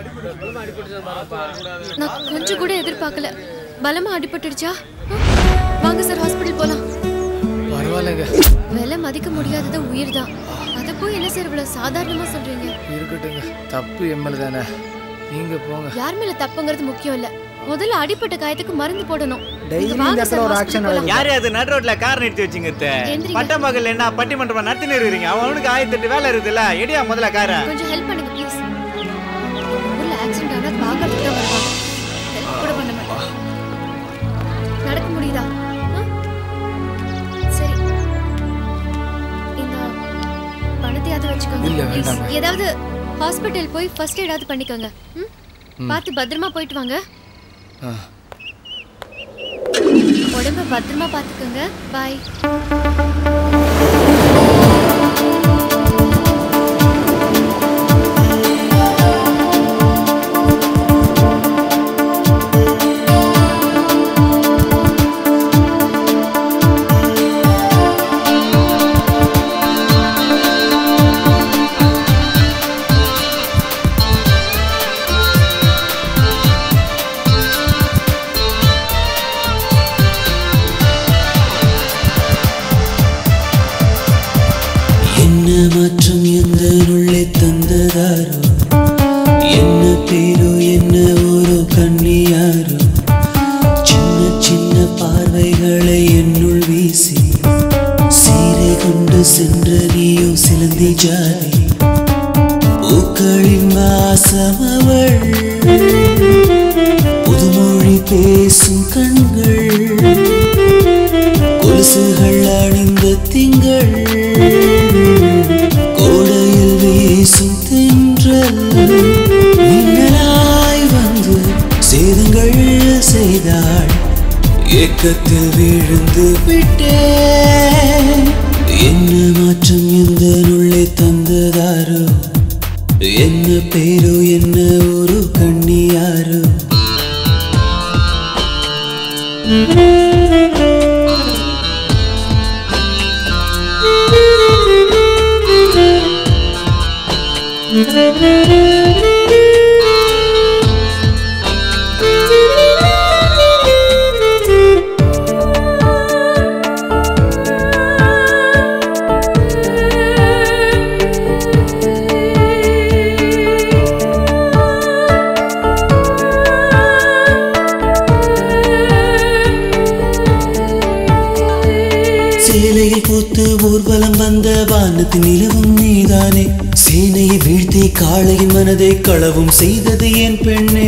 நான் கொஞ்சம் கூட எதிர்பார்க்கல பலமா அடிபட்டுடுச்சா வாங்க சார் ஹாஸ்பிட்டல் போலாம் பரவாயில்லைங்க விலை மதிக்க முடியாதது உயிர் தான் அதை போய் என்ன சார் இவ்வளவு சாதாரணமா சொல்றீங்க இருக்கட்டுங்க தப்பு எம்எல் தானே நீங்க போங்க யார் மேல தப்புங்கிறது முக்கியம் இல்ல முதல்ல அடிப்பட்ட காயத்துக்கு மருந்து போடணும் Daily நீங்க வாங்க இந்த சார் இடத்துல ஒரு hospital action போலாம். யாரு அது நடு ரோட்ல கார் நிறுத்தி வச்சுங்க எந்திரிங்க. பட்டமகள் என்ன பட்டிமன்றமா நடத்தினு இருக்கிறீங்க அவனுக்கு ஆயிரத்தெட்டு வேலை இருக்குதுல்ல எடியா முதல்ல காரை கொஞ்சம் ஹெல்ப் பண்ணுங்க ப்ளீஸ் ஊர்ல ஆக்சிடென்ட் ஆனா பார்க்கறதுக்கு தான் வருவாங்க ஹெல்ப் கூட பண்ண மாட்டாங்க நடக்க முடியுதா ஆ? சரி இந்த பணத்தையாவது வச்சுக்கோங்க இல்ல, please. வேண்டாம். ஏதாவது ஹாஸ்பிட்டல் போய் ஃபர்ஸ்ட் எய்டாவது பண்ணிக்கோங்க ம்? ம். பார்த்து பத்திரமா போயிட்டு வாங்க ஆ. உடம்ப பத்திரமா பார்த்துக்கோங்க பாய் என்ன மாற்றம் எந்த உள்ளே தந்ததாரோ என்ன பேரோ என்ன ஒரு கண்ணியாரோ சின்ன சின்ன பார்வைகளை என்னுள் வீசி சீரை கொண்டு சென்ற நீயோ சிலந்தி ஜாதி பூக்களின் வாசம் அவள் புதுமொழி பேசும் கண்கள் கொலுசுகள் அணிந்த திங்கள் கோடையில் வீசும் செய்தாள் ஏக்கத்தில் விழுந்து விட்டேன் என்ன மாற்றம் எந்த உள்ளே தந்ததாரோ என்ன பேரோ என்ன ஒரு கண்ணியாரோ சேலையில் பூத்து ஊர்வலம் வந்த வானத்து நிலவும் நீதானே சேனையை வீழ்த்தி காளையின் மனதை களவும் செய்தது என் பெண்ணே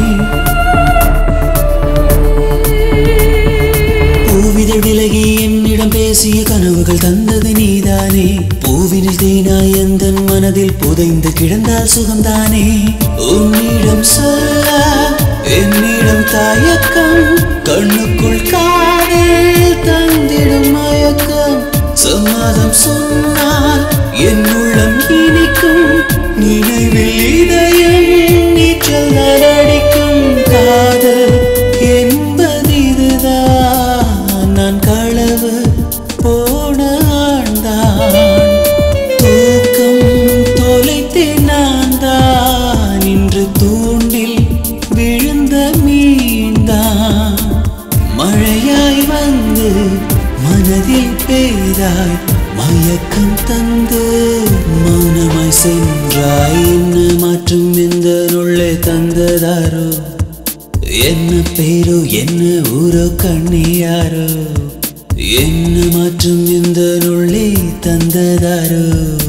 பூவிதழ் விலகி என்னிடம் பேசிய கனவுகள் தந்தது நீதானே பூவினில் தேனாய் எந்தன் மனதில் புதைந்து கிடந்தால் சுகம்தானே உன்னிடம் சொல்ல என்னிடம் தயக்கம் கண்ணுக்குள் காதல் தந்திடும் மயக்கம் சம்மதம் சொன்னால் என் உள்ளம் இனிக்கும் நினைவில் இதயம் நீச்சல் அடிக்கும் காதல் என்பது இதுதான் நான் களவு போன ஆண்டான் தூக்கம் தொலைத்தேன் நான் தான் இன்று தூண்டில் விழுந்த மீன்தான் மழையாய் வந்து மனதில் பெய்தாய் மயக்கம் தந்து மௌனமாய் சென்றாய் என்ன மாற்றம் எந்த உள்ளே தந்ததாரோ என்ன பேரோ என்ன ஊரோ கண்ணியாரோ என்ன மாற்றம் எந்த உள்ளே தந்ததாரோ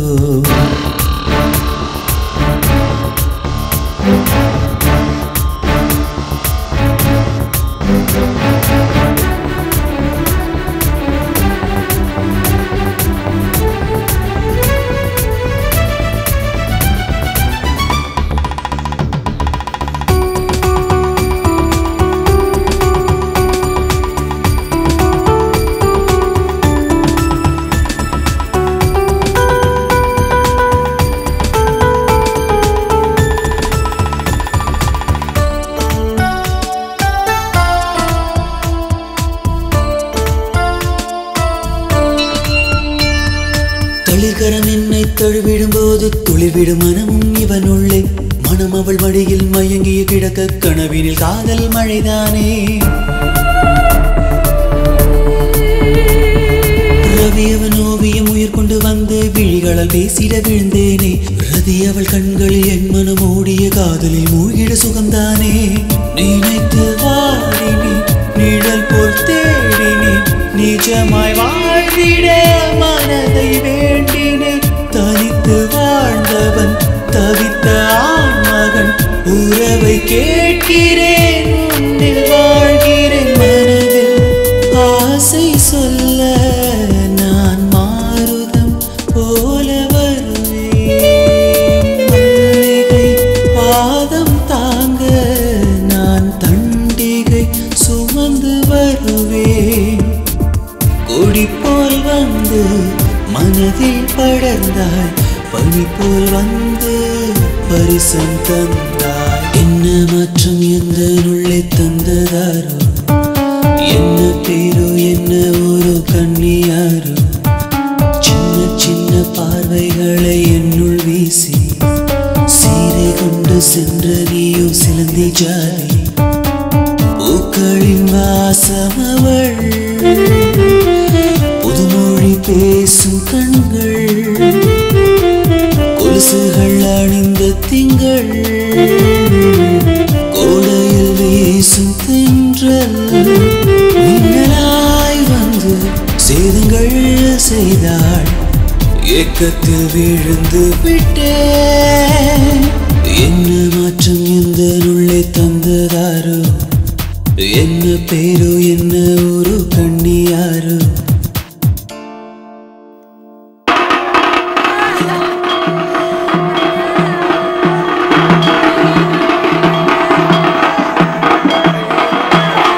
தளிர்கரம் என்னை தழுவிடும் போது துளிர்விடும் மனமும் இவனுள்ளே மனம் அவள் மடியில் மயங்கிய கிடக்க கனவினில் காதல் மழைதானே ரவி அவன் ஓவியம் உயிர் கொண்டு வந்து விழிகளால் பேசிட விழுந்தேனே ரதி அவள் கண்களில் என் மனம் ஓடிய காதலில் மூழ்கிட சுகம்தானே நினைத்து வாடினேன் நிழல் போல் தேடினேன் நிஜமாய் வாழ்ந்திட மனதை வேண்டினேன் தனித்து வாழ்ந்தவன் தவித்த ஆண்மகன் உறவை கேட்கிறேன் உன்னில் வாழ்கிறேன் மனதில் ஆசை சொல்ல நான் மாறுதம் போல வருவேன் மல்லிகை பாதம் தாங்க நான் தண்டிகை சுமந்து வருவேன் கொடி போல் வந்து மனதில் படர்ந்தாய் பனி போல் வந்து பரிசம் தந்தாய் என்ன மாற்றம் எந்த உள்ளே தந்ததாரோ என்ன பேரோ என்ன ஒரு கண்ணியாரோ சின்ன சின்ன பார்வைகளை என்னுள் வீசி சீரை கொண்டு சென்ற நீயோ சிலந்தி ஜாதி பூக்களின் வாசம் அவள் புதுமொழி பேசும் கண்கள் கொலுசுகள் அணிந்த திங்கள் கோடையில் வீசும் தென்றல் மின்னலாய் வந்து சேதங்கள் செய்தாள் ஏக்கத்தில் விழுந்து விட்டேன் என்ன மாற்றம் எந்த உள்ளே தந்ததாரோ என்ன பேரோ என்ன ஒரு கண்ணியாரோ Thank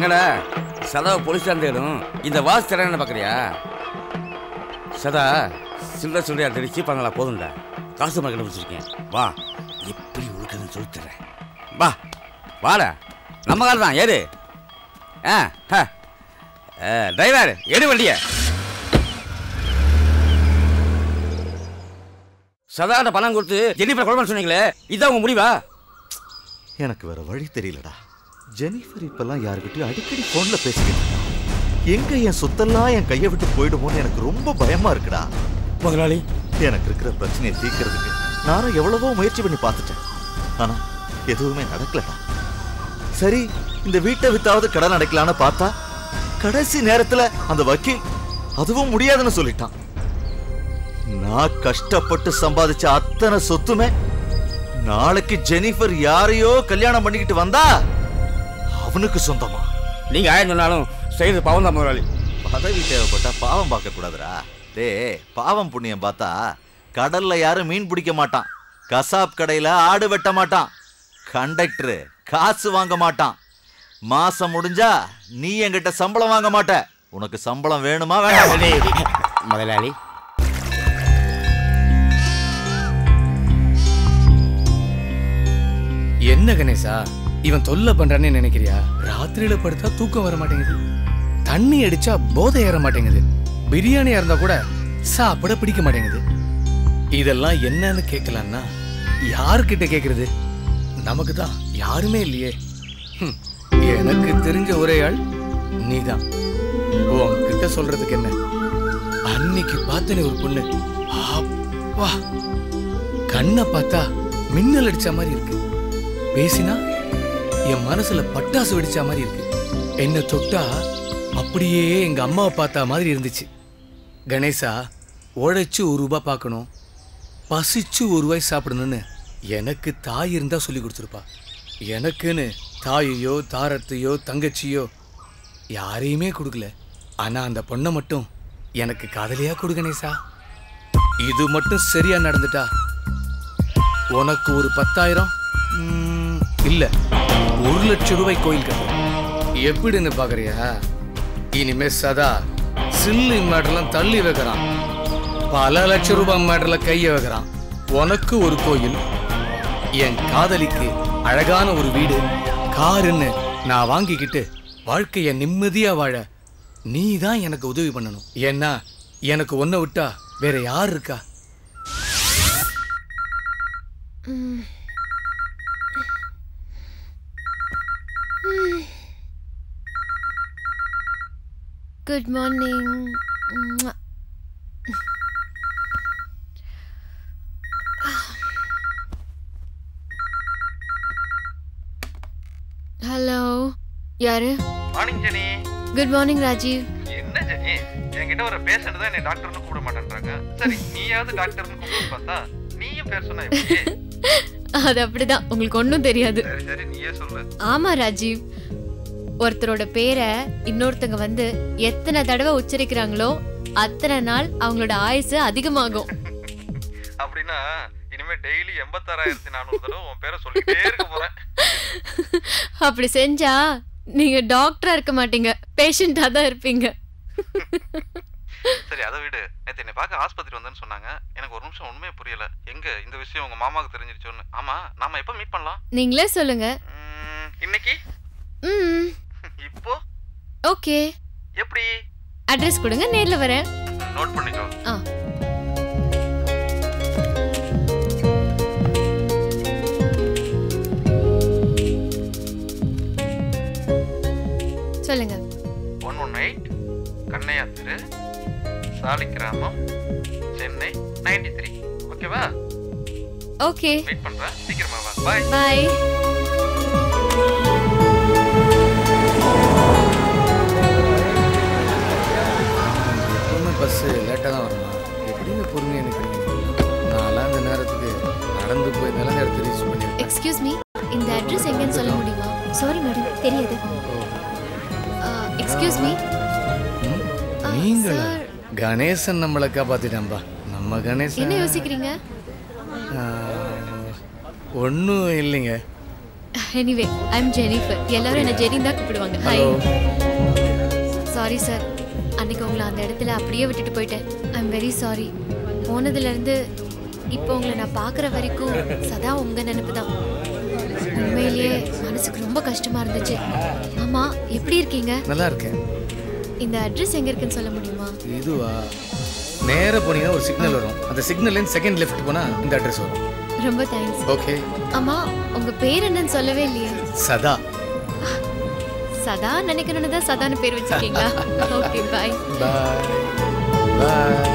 என்னடா சதா போலீஸ் தேடும் இந்த வாஸ் தர என்ன பார்க்குறியா சதா சில்லற சில்லறையா தெரிச்சு சீப்பாங்களா போதும்டா காசு மாதிரி கண்டுபிடிச்சிருக்கேன் வா எப்படி ஒழுக்கன்னு சொல்லி தரேன் வா வாடா நம்ம கால் தான் ஏறு ஆ ஹ. ஆ, டிரைவர் எடு வண்டியை சதாட்ட பணம் கொடுத்து ஜெனிஃபர் கொலை பண்ண சொன்னீங்களே இதான் உங்க முடிவா எனக்கு வேற வழி தெரியலடா ஜெனிஃபர் இப்பெல்லாம் யாருக்கிட்டயும் அடிக்கடி போன்ல பேசிக்கிட்டு இருக்கா. எங்க என் சொத்தெல்லாம் என் கையை விட்டு போயிடுமோன்னு எனக்கு ரொம்ப பயமா இருக்குடா முதலாளி எனக்கு இருக்கிற பிரச்சனையை தீர்க்கறதுக்கு நானும் எவ்வளவோ முயற்சி பண்ணி பார்த்துட்டேன் ஆனா எதுவுமே நடக்கலடா சரி இந்த வீட்டை வித்தாவது கடன் அடைக்கலான்னு பார்த்தா கடைசி நேரத்துல அந்த வக்கீல் அதுவும் முடியாதுன்னு சொல்லிட்டான் நான் கஷ்டப்பட்டு சம்பாதிச்ச அத்தனை சொத்துமே நாளைக்கு ஜெனிஃபர் யாரையோ கல்யாணம் பண்ணிக்கிட்டு வந்தா அவனுக்கு சொந்தமா நீங்க ஆயிரம் சொன்னாலும் செய்யறது பாவம் தான் முதலாளி பதவி தேவைப்பட்டா பாவம் பார்க்க கூடாதுடா டேய் பாவம் புண்ணியம் பார்த்தா கடல்ல யாரும் மீன் பிடிக்க மாட்டான் கசாப் கடையில ஆடு வெட்ட மாட்டான் கண்டக்டர் காசு வாங்க மாட்டான் மாசம் முடிஞ்சா நீ என்கிட்ட சம்பளம் வாங்க மாட்ட உனக்கு சம்பளம் வேணுமா வேண்டாம் முதலாளி என்ன கணேசா இவன் தொல்லை பண்றான்னு நினைக்கிறியா ராத்திரியில படுத்தா தூக்கம் வர மாட்டேங்குது தண்ணி அடிச்சா போதை ஏற மாட்டேங்குது பிரியாணியா இருந்தா கூட சாப்பிட பிடிக்க மாட்டேங்குது இதெல்லாம் என்னன்னு கேட்கலான்னா யார்கிட்ட கேக்குறது நமக்கு தான் யாருமே இல்லையே ஹம், எனக்கு தெரிஞ்ச ஒரே ஆள் நீதான் உன்கிட்ட சொல்றதுக்கு என்ன அன்னைக்கு பார்த்தனே ஒரு பொண்ணு அப்பா கண்ணை பார்த்தா மின்னல் அடிச்ச மாதிரி இருக்கு பேசினா என் மனசுல பட்டாசு வெடிச்ச மாதிரி இருக்கு என்ன தொட்டா அப்படியே எங்க அம்மாவை பார்த்த மாதிரி இருந்துச்சு கணேசா உழைச்சு ஒரு ரூபாய் பார்க்கணும் பசிச்சு ஒரு ரூபாய் சாப்பிடணும்னு எனக்கு தாய் இருந்தா சொல்லி கொடுத்துருப்பா எனக்குன்னு தாயையோ தாரத்தையோ தங்கச்சியோ யாரையுமே கொடுக்கல ஆனா அந்த பொண்ணை மட்டும் எனக்கு காதலியா கொடு கணேசா இது மட்டும் சரியா நடந்துட்டா உனக்கு ஒரு பத்தாயிரம் ம், இல்ல ஒரு லட்சம் ரூபாய் கோயில் கட்டு எப்படின்னு பாக்குறியா இனிமே சதா சில்லு மேட்டர்லாம் தள்ளி வைக்கிறான் பல லட்சம் ரூபாய் மேட்டர்ல கைய வைக்கிறான் உனக்கு ஒரு கோயில் என் காதலிக்கு அழகான ஒரு வீடு காருன்னு நான் வாங்கிக்கிட்டு வாழ்க்கைய நிம்மதியா வாழ நீ தான் எனக்கு உதவி பண்ணணும் ஏன்னா எனக்கு ஒன்ன விட்டா வேற யார் இருக்கா குட் மார்னிங் ஹலோ யாரு morning Jenny good morning Rajeev என்ன ஜெனி என்கிட்ட ஒரு பேஷண்ட் தான் என்னை டாக்டர்னு கூப்பிட மாட்டேன்றாங்க சரி நீயாவது டாக்டர்னு கூப்பிட்டு பார்த்தா நீயும் பேர் சொன்ன எப்படி அது அப்படிதான் உங்களுக்கு ஒன்றும் தெரியாது சரி சரி நீயே சொல்லு ஆமா ராஜீவ் ஒருத்தரோட பேரை இன்னொருத்தங்க வந்து எத்தனை தடவை உச்சரிக்கிறாங்களோ அத்தனை நாள் அவங்களோட ஆயுசு அதிகமாகும் அப்படின்னா இனிமே டெய்லி எண்பத்தாறாயிரத்தி நானூறு தடவை உன் பேரை சொல்லிட்டே இருக்க போறேன் அப்படி செஞ்சா நீங்க டாக்டரா இருக்க மாட்டீங்க பேஷண்டா தான் இருப்பீங்க சரி அதை விடு நேத்து என்னை பார்க்க ஆஸ்பத்திரி வந்தேன்னு சொன்னாங்க எனக்கு ஒரு நிமிஷம் உண்மையே புரியல எங்க இந்த விஷயம் உங்க மாமாவுக்கு தெரிஞ்சிருச்சோன்னு ஆமா நாம எப்ப மீட் பண்ணலாம் நீங்களே சொல்லுங்க ம், இன்னைக்கு ம் இப்போ ஓகே எப்படி அட்ரஸ் கொடுங்க நேர்ல வரேன் நோட் பண்ணிக்கோ ஆ சொல்லுங்க one one eight Kannaiya Thiru Saligramam Chennai ninety three ஓகேவா ஓகே வெயிட் பண்றேன் சீக்கிரமா வா பாய் பாய் எப்பவுமே பஸ்ஸு லேட்டாக தான் வருமா எப்படிங்க பொறுமையாக நிற்கிறீங்க நான்லாம் இந்த நேரத்துக்கு நடந்து போய் நல்ல நேரத்தை ரீச் பண்ணியிருக்கேன் எக்ஸ்கியூஸ் மீ இந்த அட்ரஸ் எங்கன்னு சொல்ல முடியுமா சாரி மேடம் தெரியாது எக்ஸ்கியூஸ் மீ நீங்களா கணேசன் நம்மளை காப்பாத்திட்டான்பா நம்ம என்ன கணேசன் யோசிக்கிறீங்க ஒன்றும் இல்லைங்க எனிவே ஐ எம் ஜெனிஃபர் எல்லாரும் என்ன ஜெனின் தான் கூப்பிடுவாங்க ஹாய் சாரி சார் அன்னைக்கு உங்களை அந்த இடத்துல அப்படியே விட்டுட்டு போயிட்டேன் ஐ எம் வெரி சாரி போனதுலேருந்து இப்போ உங்களை நான் பார்க்குற வரைக்கும் சதா உங்கள் நினைப்பு தான் உண்மையிலேயே மனசுக்கு ரொம்ப கஷ்டமா இருந்துச்சு ஆமா எப்படி இருக்கீங்க நல்லா இருக்கேன் இந்த அட்ரஸ் எங்க இருக்குன்னு சொல்ல முடியுமா இதுவா நேரா போனீங்கன்னா ஒரு சிக்னல் வரும் அந்த சிக்னல் செகண்ட் லெஃப்ட் போனா இந்த அட்ரஸ் வரும் ரொம்ப தேங்க்ஸ் ஓகே ஆமா உங்க பேர் என்னன்னு சொல்லவே இல்லையே சதா சதா நினைக்கணும்னு தான் சதான்னு பேர் வச்சிருக்கீங்களா ஓகே பாய் பாய் பாய்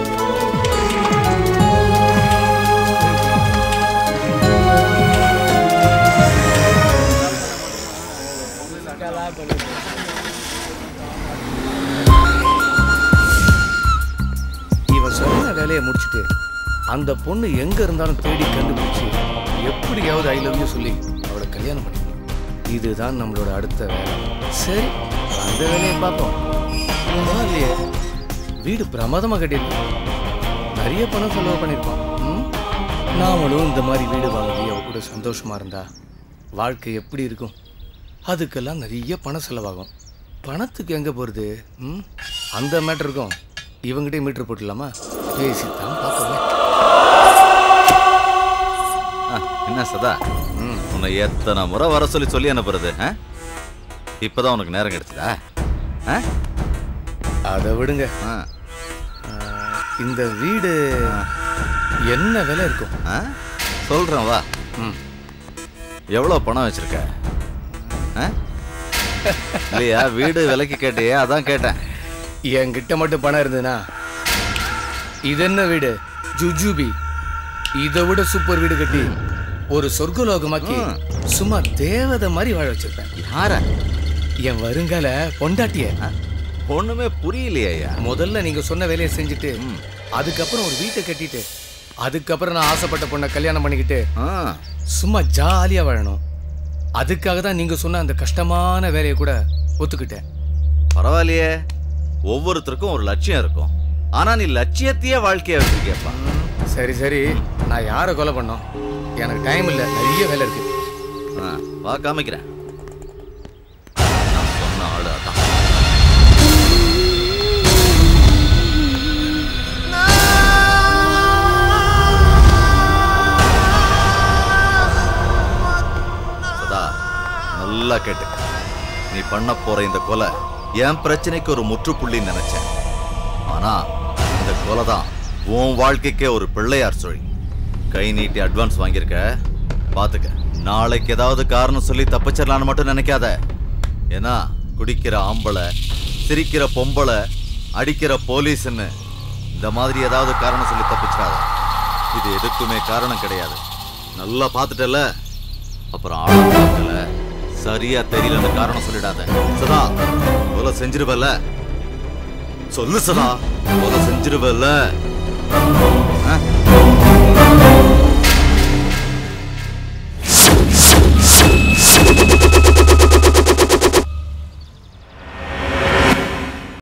இவன் சொன்ன வேலையை முடிச்சுட்டு அந்த பொண்ணு எங்க இருந்தாலும் தேடி கண்டுபிடிச்சு எப்படியாவது ஐ லவ் யூ சொல்லி அவளை கல்யாணம் பண்ணிக்கணும் இதுதான் நம்மளோட அடுத்த வேலை சரி அந்த வேலையை பார்ப்போம் பரவாயில்லையே வீடு பிரமாதமாக கட்டியிருக்கோம் நிறைய பணம் செலவு பண்ணியிருக்கோம் ம்? நாமளும் இந்த மாதிரி வீடு வாங்கி அவ கூட சந்தோஷமா இருந்தா வாழ்க்கை எப்படி இருக்கும் அதுக்கெல்லாம் நிறைய பணம் செலவாகும் பணத்துக்கு எங்க போறது ம்? அந்த மேட்டருக்கும் இவங்கிட்டே மீட்டர் போட்டுடலாமா பேசித்தான் பார்ப்போமே ஆ, என்ன சதா உன்னை எத்தனை முறை வர சொல்லி சொல்லி அனுப்புறது ஆ? இப்பதான் உனக்கு நேரம் கிடைச்சதா ஆ? அதை விடுங்க ஆ. ஆ, இந்த வீடு என்ன விலை இருக்கும் ஆ? சொல்றேன் வா எவ்வளவு பணம் வச்சிருக்க ஆ? இல்லையா வீடு விலைக்கு கேட்டியே அதான் கேட்டேன் என்கிட்ட மட்டும் பணம் இருந்ததுன்னா இது என்ன வீடு ஜுஜுபி இதை விட சூப்பர் வீடு கட்டி ஒரு சொர்க்கலோகமாக்கி சும்மா தேவதை மாதிரி வாழ வச்சிருப்பேன் யார என் வருங்கால பொண்டாட்டிய ஒண்ணுமே புரியலையா முதல்ல நீங்க சொன்ன வேலையை செஞ்சுட்டு அதுக்கப்புறம் ஒரு வீட்டை கட்டிட்டு அதுக்கப்புறம் நான் ஆசைப்பட்ட பொண்ணை கல்யாணம் பண்ணிக்கிட்டு சும்மா ஜாலியா வாழணும் அதுக்காக தான் நீங்க சொன்ன அந்த கஷ்டமான வேலையை கூட ஒத்துக்கிட்டேன் பரவாயில்லையே ஒவ்வொருத்தருக்கும் ஒரு லட்சியம் இருக்கும் ஆனா நீ லட்சியத்தையே வாழ்க்கைய வச்சிருக்கியப்பா சரி சரி நான் யாரை கொலை பண்ணோம் எனக்கு டைம் இல்லை நிறைய வேலை இருக்கு ஆ, வா காமிக்கிறேன் நான் சொன்ன ஆளு அதான் சதா நல்லா கேட்டுக்க நீ பண்ண போற இந்த கொலை என் பிரச்சனைக்கு ஒரு முற்றுப்புள்ளி நினைச்சேன் ஆனா இந்த கொலை தான் உன் வாழ்க்கைக்கே ஒரு பிள்ளையார் சொல்லி கை நீட்டி அட்வான்ஸ் வாங்கியிருக்க பாத்துக்க நாளைக்கு ஏதாவது காரணம் சொல்லி தப்பிச்சிடலான்னு மட்டும் நினைக்காத ஏன்னா குடிக்கிற ஆம்பளை சிரிக்கிற பொம்பளை அடிக்கிற போலீஸ்ன்னு இந்த மாதிரி ஏதாவது காரணம் சொல்லி தப்பிச்சிடாத இது எதுக்குமே காரணம் கிடையாது நல்லா பார்த்துட்டல அப்புறம் ஆள பார்க்கல சரியா தெரியலன்னு காரணம் சொல்லிடாத சதா கொலை செஞ்சிருவல்ல சொல்லு சதா கொலை செஞ்சிருவல்ல ஆ?